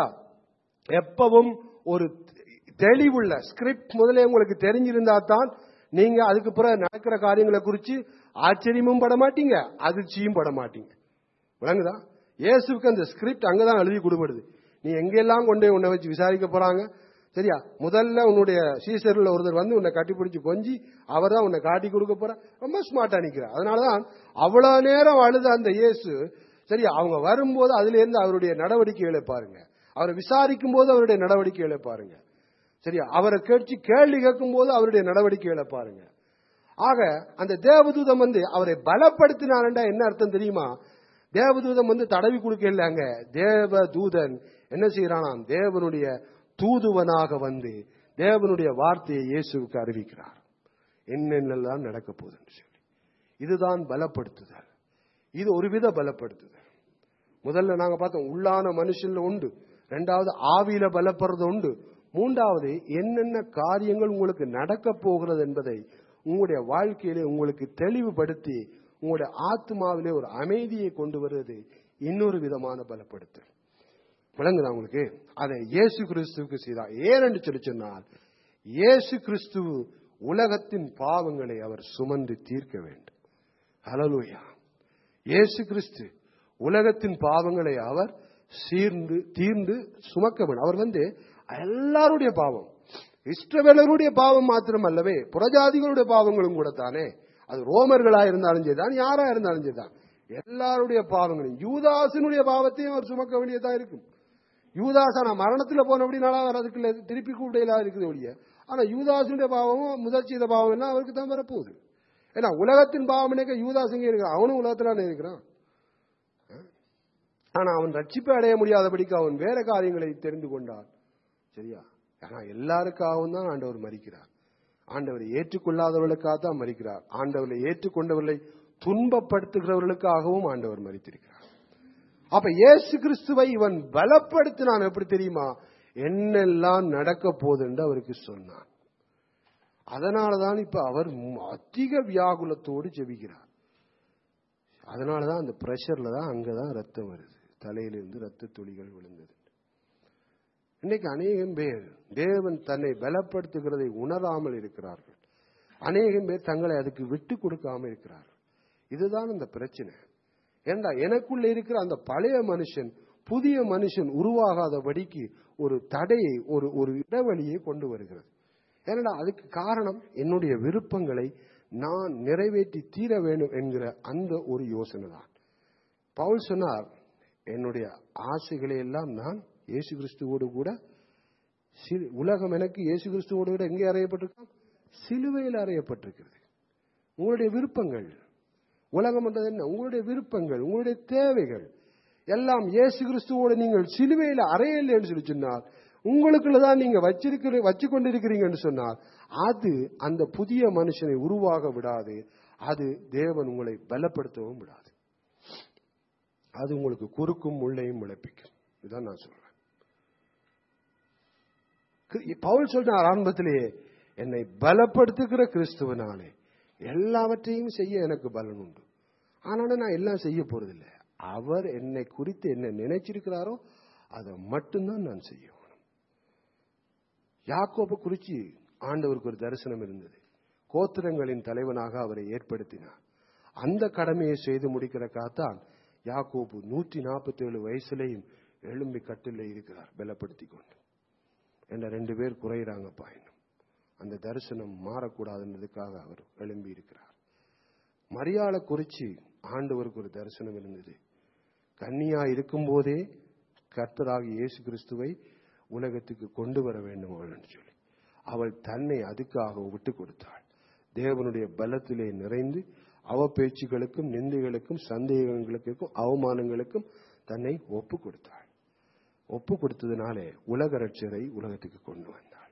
எப்பவும் ஒரு தெளிவுள்ள ஸ்கிரிப்ட் முதலே உங்களுக்கு தெரிஞ்சிருந்தா தான் நீங்க அதுக்கு பிறகு நடக்கிற காரியங்களை குறித்து ஆச்சரியமும் பட மாட்டீங்க அதிர்ச்சியும் பட மாட்டீங்க விளங்குதா இயேசுக்கு அந்த ஸ்கிரிப்ட் அங்கதான் எழுதி கொடுப்படுது நீ எங்கெல்லாம் கொண்டு போய் உன்னை வச்சு விசாரிக்க போறாங்க சரியா முதல்ல உன்னுடைய சீசர்ல ஒருத்தர் வந்து உன்னை கட்டிப்பிடிச்சு கொஞ்சி அவர் தான் உன்னை காட்டி கொடுக்க போற ரொம்ப ஸ்மார்ட்டா நிக்கிறார் அதனாலதான் அவ்வளவு நேரம் அழுத அந்த இயேசு சரியா அவங்க வரும்போது அதுல இருந்து அவருடைய நடவடிக்கைகளை பாருங்க அவரை விசாரிக்கும் போது அவருடைய நடவடிக்கைகளை பாருங்க சரியா அவரை கேட்டு கேள்வி கேட்கும் போது அவருடைய நடவடிக்கைகளை பாருங்க ஆக அந்த தேவதூதம் வந்து அவரை பலப்படுத்தினார்டா என்ன அர்த்தம் தெரியுமா தேவதூதம் வந்து தடவி கொடுக்கல அங்க தேவதூதன் என்ன செய்யறானாம் தேவனுடைய தூதுவனாக வந்து தேவனுடைய வார்த்தையை இயேசுவுக்கு அறிவிக்கிறார் என்னென்னலாம் நடக்க போகுதுன்னு சொல்லி இதுதான் பலப்படுத்துதல் இது ஒருவித பலப்படுத்துதல் முதல்ல நாங்க பார்த்தோம் உள்ளான மனுஷன்ல உண்டு ரெண்டாவது ஆவியில பலப்படுறது உண்டு மூன்றாவது என்னென்ன காரியங்கள் உங்களுக்கு நடக்க போகிறது என்பதை உங்களுடைய வாழ்க்கையிலே உங்களுக்கு தெளிவுபடுத்தி உங்களுடைய ஆத்மாவிலே ஒரு அமைதியை கொண்டு வருவது இன்னொரு விதமான பலப்படுத்தல் விளங்குதா உங்களுக்கு அதை இயேசு கிறிஸ்துவுக்கு செய்தார் ஏனென்று சொல்லி சொன்னால் இயேசு கிறிஸ்து உலகத்தின் பாவங்களை அவர் சுமந்து தீர்க்க வேண்டும் ஹalleluya இயேசு கிறிஸ்து உலகத்தின் பாவங்களை அவர் சீர்ந்து தீர்ந்து சுமக்க வேண்டும் அவர் வந்து எல்லாருடைய பாவம் இஷ்டவேலருடைய பாவம் மாத்திரம் அல்லவே புறஜாதிகளுடைய பாவங்களும் கூட தானே அது ரோமர்களா இருந்தாலும் சரிதான் யாரா இருந்தாலும் சரிதான் எல்லாருடைய பாவங்களையும் யூதாசனுடைய பாவத்தையும் அவர் சுமக்க வேண்டியதா இருக்கும் யூதாஸ் ஆனா மரணத்துல போனபடினால அவர் அதுக்குள்ள திருப்பி கூடையிலா இருக்குது ஒழிய ஆனா யூதாசனுடைய பாவமும் முதல் செய்த பாவம் எல்லாம் அவருக்கு தான் வரப்போகுது ஏன்னா உலகத்தின் பாவம் நினைக்க யூதாஸ் எங்க இருக்கிறான் அவனும் உலகத்துல இருக்கிறான் ஆனா அவன் ரட்சிப்பை அடைய முடியாதபடிக்கு அவன் வேற காரியங்களை தெரிந்து கொண்டான் சரியா ஆனா எல்லாருக்காகவும் தான் ஆண்டவர் மறிக்கிறார் ஆண்டவரை ஏற்றுக்கொள்ளாதவர்களுக்காக தான் மறிக்கிறார் ஆண்டவரை ஏற்றுக்கொண்டவர்களை துன்பப்படுத்துகிறவர்களுக்காகவும் ஆண்டவர் மறித்திருக்கிறார் அப்ப இயேசு கிறிஸ்துவை இவன் பலப்படுத்தினான் எப்படி தெரியுமா என்னெல்லாம் நடக்க போகுதுன்னு அவருக்கு சொன்னான் அதனாலதான் இப்ப அவர் அதிக வியாகுலத்தோடு ஜெபிக்கிறார் அதனாலதான் அந்த பிரஷர்ல தான் அங்கதான் ரத்தம் வருது தலையிலிருந்து ரத்த துளிகள் விழுந்தது இன்னைக்கு அநேகம் பேர் தேவன் தன்னை பலப்படுத்துகிறதை உணராமல் இருக்கிறார்கள் அநேகம் பேர் தங்களை அதுக்கு விட்டு கொடுக்காம இருக்கிறார்கள் இதுதான் இந்த பிரச்சனை ஏண்டா எனக்குள்ள இருக்கிற அந்த பழைய மனுஷன் புதிய மனுஷன் உருவாகாதபடிக்கு ஒரு தடையை ஒரு ஒரு இடைவெளியை கொண்டு வருகிறது ஏனடா அதுக்கு காரணம் என்னுடைய விருப்பங்களை நான் நிறைவேற்றி தீர வேண்டும் என்கிற அந்த ஒரு யோசனை தான் பவுல் சொன்னார் என்னுடைய ஆசைகளை எல்லாம் நான் இயேசு கிறிஸ்துவோடு கூட சிலு- உலகம் எனக்கு இயேசு கிறிஸ்துவோடு கூட எங்கே அறையப்பட்டிருக்கான் சிலுவையில் அறையப்பட்டிருக்கிறது உங்களுடைய விருப்பங்கள் உலகம் என்றது என்ன உங்களுடைய விருப்பங்கள் உங்களுடைய தேவைகள் எல்லாம் இயேசு கிறிஸ்துவோடு நீங்கள் சிலுவையில் அறையலைன்னு சொல்லி சொன்னால் உங்களுக்குள்ள தான் நீங்க வச்சிருக்கிற வச்சு கொண்டிருக்கிறீங்கன்னு சொன்னால் அது அந்த புதிய மனுஷனை உருவாக விடாது அது தேவன் உங்களை பலப்படுத்தவும் விடாது அது உங்களுக்கு குறுக்கும் முள்ளையும் முளைப்பிக்கும் இதுதான் நான் சொல்றேன் கிரி- பவுல் சொன்னார் ஆரம்பத்திலேயே என்னை பலப்படுத்துகிற கிறிஸ்துவனாலே எல்லாவற்றையும் செய்ய எனக்கு பலன் உண்டு ஆனாலும் நான் எல்லாம் செய்ய போறதில்லை அவர் என்னை குறித்து என்ன நினைச்சிருக்கிறாரோ அதை மட்டும்தான் நான் செய்யணும் யாக்கோபை குறித்து ஆண்டவருக்கு ஒரு தரிசனம் இருந்தது கோத்திரங்களின் தலைவனாக அவரை ஏற்படுத்தினார் அந்த கடமையை செய்து முடிக்கிறக்காகத்தான் யாக்கோபு நூற்றி நாற்பத்தி ஏழு வயசுலையும் எழும்பி கட்டில் இருக்கிறார் பலப்படுத்தி கொண்டு என்ன ரெண்டு பேர் குறையிறாங்கப்பா இன்னும் அந்த தரிசனம் மாறக்கூடாதுன்றதுக்காக அவர் எழும்பி இருக்கிறார் மரியாதை குறிச்சு ஆண்டவருக்கு ஒரு தரிசனம் இருந்தது கன்னியா இருக்கும்போதே கர்த்தராகி இயேசு கிறிஸ்துவை உலகத்துக்கு கொண்டு வர வேண்டும் அவள் என்று சொல்லி அவள் தன்னை அதுக்காக விட்டு கொடுத்தாள் தேவனுடைய பலத்திலே நிறைந்து அவ பேச்சுகளுக்கும் நிந்தைகளுக்கும் சந்தேகங்களுக்கும் அவமானங்களுக்கும் தன்னை ஒப்பு கொடுத்தாள் ஒப்பு கொடுத்ததுனாலே உலக ரட்சரை உலகத்துக்கு கொண்டு வந்தாள்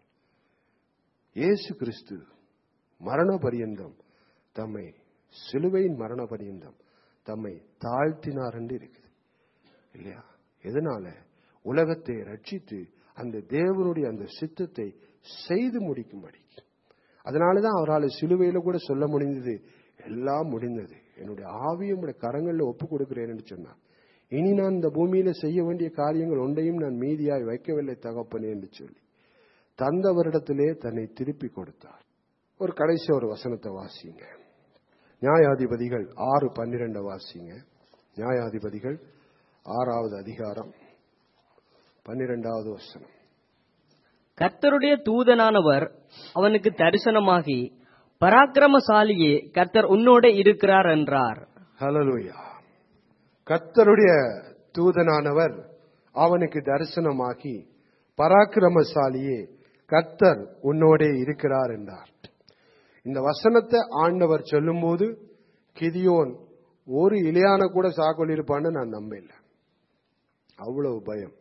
இயேசு கிறிஸ்து மரண பரியந்தம் தம்மை சிலுவையின் மரண பரியந்தம் தம்மை தாழ்த்தினார் என்று இருக்குது இல்லையா எதனால உலகத்தை ரட்சித்து அந்த தேவனுடைய அந்த சித்தத்தை செய்து முடிக்கும்படி அதனாலதான் அவரால் சிலுவையில கூட சொல்ல முடிந்தது எல்லாம் முடிந்தது என்னுடைய ஆவியும் உடைய கரங்களில் ஒப்பு கொடுக்கிறேன் என்று சொன்னார் இனி நான் இந்த பூமியில செய்ய வேண்டிய காரியங்கள் ஒன்றையும் நான் மீதியாய் வைக்கவில்லை தகப்பனே என்று சொல்லி தந்தவரிடத்திலே தன்னை திருப்பி கொடுத்தார் ஒரு கடைசி ஒரு வசனத்தை வாசிங்க நியாயாதிபதிகள் ஆறு பன்னிரெண்ட வாசிங்க நியாயாதிபதிகள் ஆறாவது அதிகாரம் பன்னிரெண்டாவது வசனம் கர்த்தருடைய தூதனானவர் அவனுக்கு தரிசனமாகி பராக்கிரமசாலியே கர்த்தர் உன்னோட இருக்கிறார் என்றார் ஹalleluya கர்த்தருடைய தூதனானவர் அவனுக்கு தரிசனமாகி பராக்கிரமசாலியே கர்த்தர் உன்னோடே இருக்கிறார் என்றார் இந்த வசனத்தை ஆண்டவர் சொல்லும்போது கிதியோன் ஒரு இலையான கூட சாக்கொள்ளி இருப்பான்னு நான் நம்பல அவ்வளவு பயம்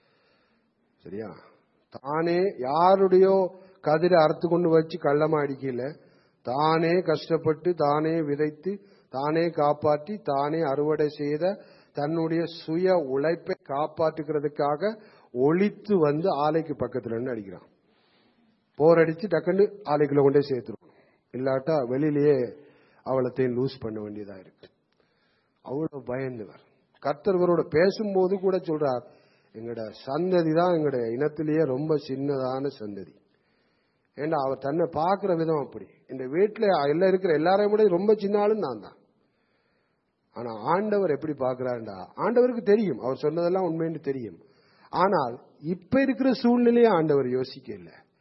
சரியா தானே யாருடையோ கதிரை அறுத்து கொண்டு வச்சு கள்ளமா அடிக்கல தானே கஷ்டப்பட்டு தானே விதைத்து தானே காப்பாற்றி தானே அறுவடை செய்த தன்னுடைய சுய உழைப்பை காப்பாற்றுகிறதுக்காக ஒளித்து வந்து ஆலைக்கு பக்கத்துல இருந்து அடிக்கிறான் போர் அடிச்சு டக்குன்னு ஆலைக்குள்ள கொண்டே சேர்த்துருவோம் இல்லாட்டா வெளியிலேயே அவளத்தையும் லூஸ் பண்ண வேண்டியதா இருக்கு அவ்வளவு பயந்தவர் கர்த்தர்வரோட பேசும்போது கூட சொல்றார் எங்கட சந்ததி தான் எங்கட இனத்திலேயே ரொம்ப சின்னதான சந்ததி ஏண்டா அவர் தன்னை பார்க்கிற விதம் அப்படி இந்த வீட்டுல எல்லாம் இருக்கிற எல்லாரையும் விட ரொம்ப சின்ன ஆளும் நான் தான் ஆனா ஆண்டவர் எப்படி பார்க்கிறாருண்டா ஆண்டவருக்கு தெரியும் அவர் சொன்னதெல்லாம் உண்மைன்னு தெரியும் ஆனால் இப்ப இருக்கிற சூழ்நிலையை ஆண்டவர் யோசிக்க இல்லை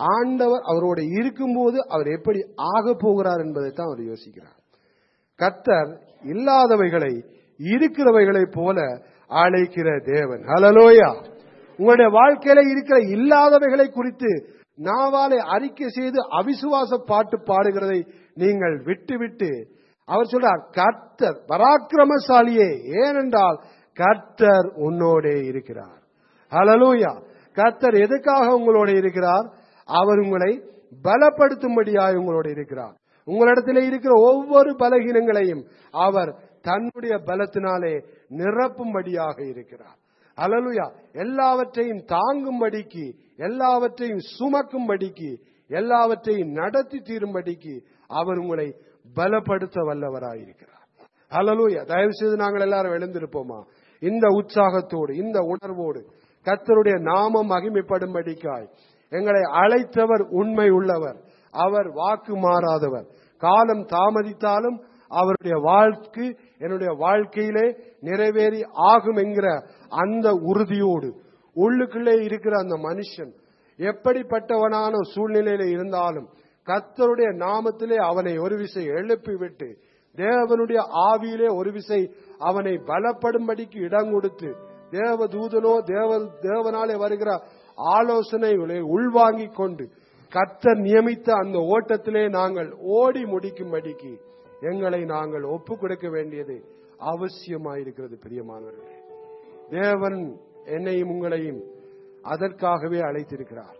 ஆண்டவர் அவரோட இருக்கும்போது அவர் எப்படி ஆக போகிறார் என்பதை தான் அவர் யோசிக்கிறார் கர்த்தர் இல்லாதவைகளை இருக்கிறவைகளைப் போல அழைக்கிற தேவன் ஹலலோயா உங்களுடைய வாழ்க்கையில இருக்கிற இல்லாதவைகளை குறித்து நாவாலே அறிக்கை செய்து அவிசுவாச பாட்டு பாடுகிறதை நீங்கள் விட்டுவிட்டு அவர் சொல்றார் கர்த்தர் பராக்கிரமசாலியே ஏனென்றால் கர்த்தர் உன்னோடே இருக்கிறார் ஹலலூயா கர்த்தர் எதுக்காக உங்களோட இருக்கிறார் அவர் உங்களை பலப்படுத்தும்படியாய் உங்களோட இருக்கிறார் உங்களிடத்தில் இருக்கிற ஒவ்வொரு பலகீனங்களையும் அவர் தன்னுடைய பலத்தினாலே நிரப்பும்படியாக இருக்கிறார் அலலுயா எல்லாவற்றையும் தாங்கும்படிக்கு எல்லாவற்றையும் சுமக்கும்படிக்கு எல்லாவற்றையும் நடத்தி தீரும்படிக்கு அவர் உங்களை பலப்படுத்த வல்லவராயிருக்கிறார் அலலுயா தயவு செய்து நாங்கள் எல்லாரும் எழுந்திருப்போமா இந்த உற்சாகத்தோடு இந்த உணர்வோடு கத்தருடைய நாமம் மகிமைப்படும்படிக்காய் எங்களை அழைத்தவர் உண்மை உள்ளவர் அவர் வாக்கு மாறாதவர் காலம் தாமதித்தாலும் அவருடைய வாழ்க்கை என்னுடைய வாழ்க்கையிலே நிறைவேறி ஆகும் என்கிற அந்த உறுதியோடு உள்ளுக்குள்ளே இருக்கிற அந்த மனுஷன் எப்படிப்பட்டவனான சூழ்நிலையில இருந்தாலும் கத்தருடைய நாமத்திலே அவனை ஒரு விசை எழுப்பி விட்டு தேவனுடைய ஆவியிலே ஒரு விசை அவனை பலப்படும்படிக்கு இடம் கொடுத்து தேவ தூதனோ தேவ தேவனாலே வருகிற ஆலோசனைகளை உள்வாங்கிக் கொண்டு கர்த்தர் நியமித்த அந்த ஓட்டத்திலே நாங்கள் ஓடி முடிக்கும்படிக்கு எங்களை நாங்கள் ஒப்பு கொடுக்க வேண்டியது அவசியமாயிருக்கிறது பிரியமானவர்களே தேவன் என்னையும் உங்களையும் அதற்காகவே அழைத்திருக்கிறார்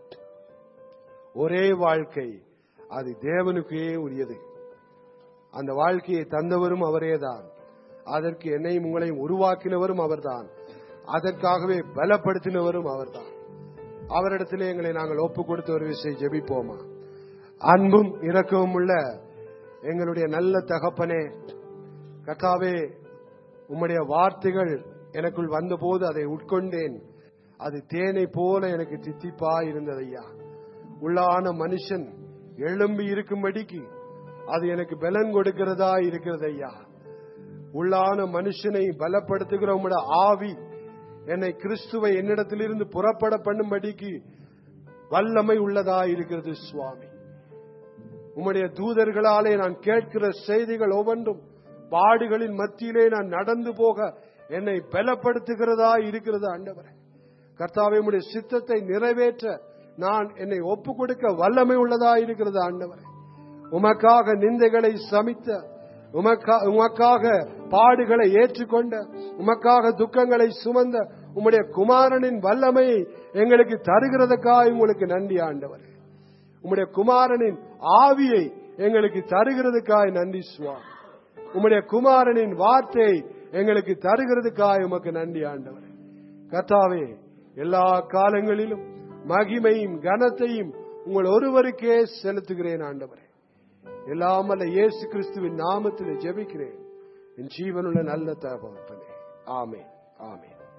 ஒரே வாழ்க்கை அது தேவனுக்கே உரியது அந்த வாழ்க்கையை தந்தவரும் அவரேதான் அதற்கு என்னையும் உங்களையும் உருவாக்கினவரும் அவர்தான் அதற்காகவே பலப்படுத்தினவரும் அவர்தான் அவரிடத்திலே எங்களை நாங்கள் ஒப்பு கொடுத்த ஒரு விஷயம் ஜெபிப்போமா அன்பும் இரக்கமும் உள்ள எங்களுடைய நல்ல தகப்பனே கத்தாவே உம்முடைய வார்த்தைகள் எனக்குள் வந்தபோது அதை உட்கொண்டேன் அது தேனை போல எனக்கு தித்திப்பா இருந்தது ஐயா உள்ளான மனுஷன் எழும்பி இருக்கும்படிக்கு அது எனக்கு பலன் கொடுக்கிறதா இருக்கிறது ஐயா உள்ளான மனுஷனை பலப்படுத்துகிற உம்முடைய ஆவி என்னை கிறிஸ்துவை என்னிடத்திலிருந்து புறப்பட பண்ணும்படிக்கு வல்லமை உள்ளதா இருக்கிறது சுவாமி உம்முடைய தூதர்களாலே நான் கேட்கிற செய்திகள் ஒவ்வொன்றும் பாடுகளின் மத்தியிலே நான் நடந்து போக என்னை பலப்படுத்துகிறதா இருக்கிறது ஆண்டவரே கர்த்தாவே உம்முடைய சித்தத்தை நிறைவேற்ற நான் என்னை ஒப்பு கொடுக்க வல்லமை உள்ளதா இருக்கிறது ஆண்டவரே உமக்காக நிந்தைகளை சமித்த உமக்கா- உமக்காக பாடுகளை ஏற்றுக்கொண்ட உமக்காக துக்கங்களை சுமந்த உம்முடைய குமாரனின் வல்லமையை எங்களுக்கு தருகிறதுக்காக உங்களுக்கு நன்றி ஆண்டவரே உம்முடைய குமாரனின் ஆவியை எங்களுக்கு தருகிறதுக்காய் நன்றி சுவாமி உம்முடைய குமாரனின் வார்த்தையை எங்களுக்கு தருகிறதுக்காய் உமக்கு நன்றி ஆண்டவரே கர்த்தாவே எல்லா காலங்களிலும் மகிமையும் கனத்தையும் உங்கள் ஒருவருக்கே செலுத்துகிறேன் ஆண்டவரே எல்லாமல்ல இயேசு கிறிஸ்துவின் நாமத்தில் ஜெபிக்கிறேன் என் ஜீவனுள்ள நல்ல தகப்பனே ஆமென் ஆமென்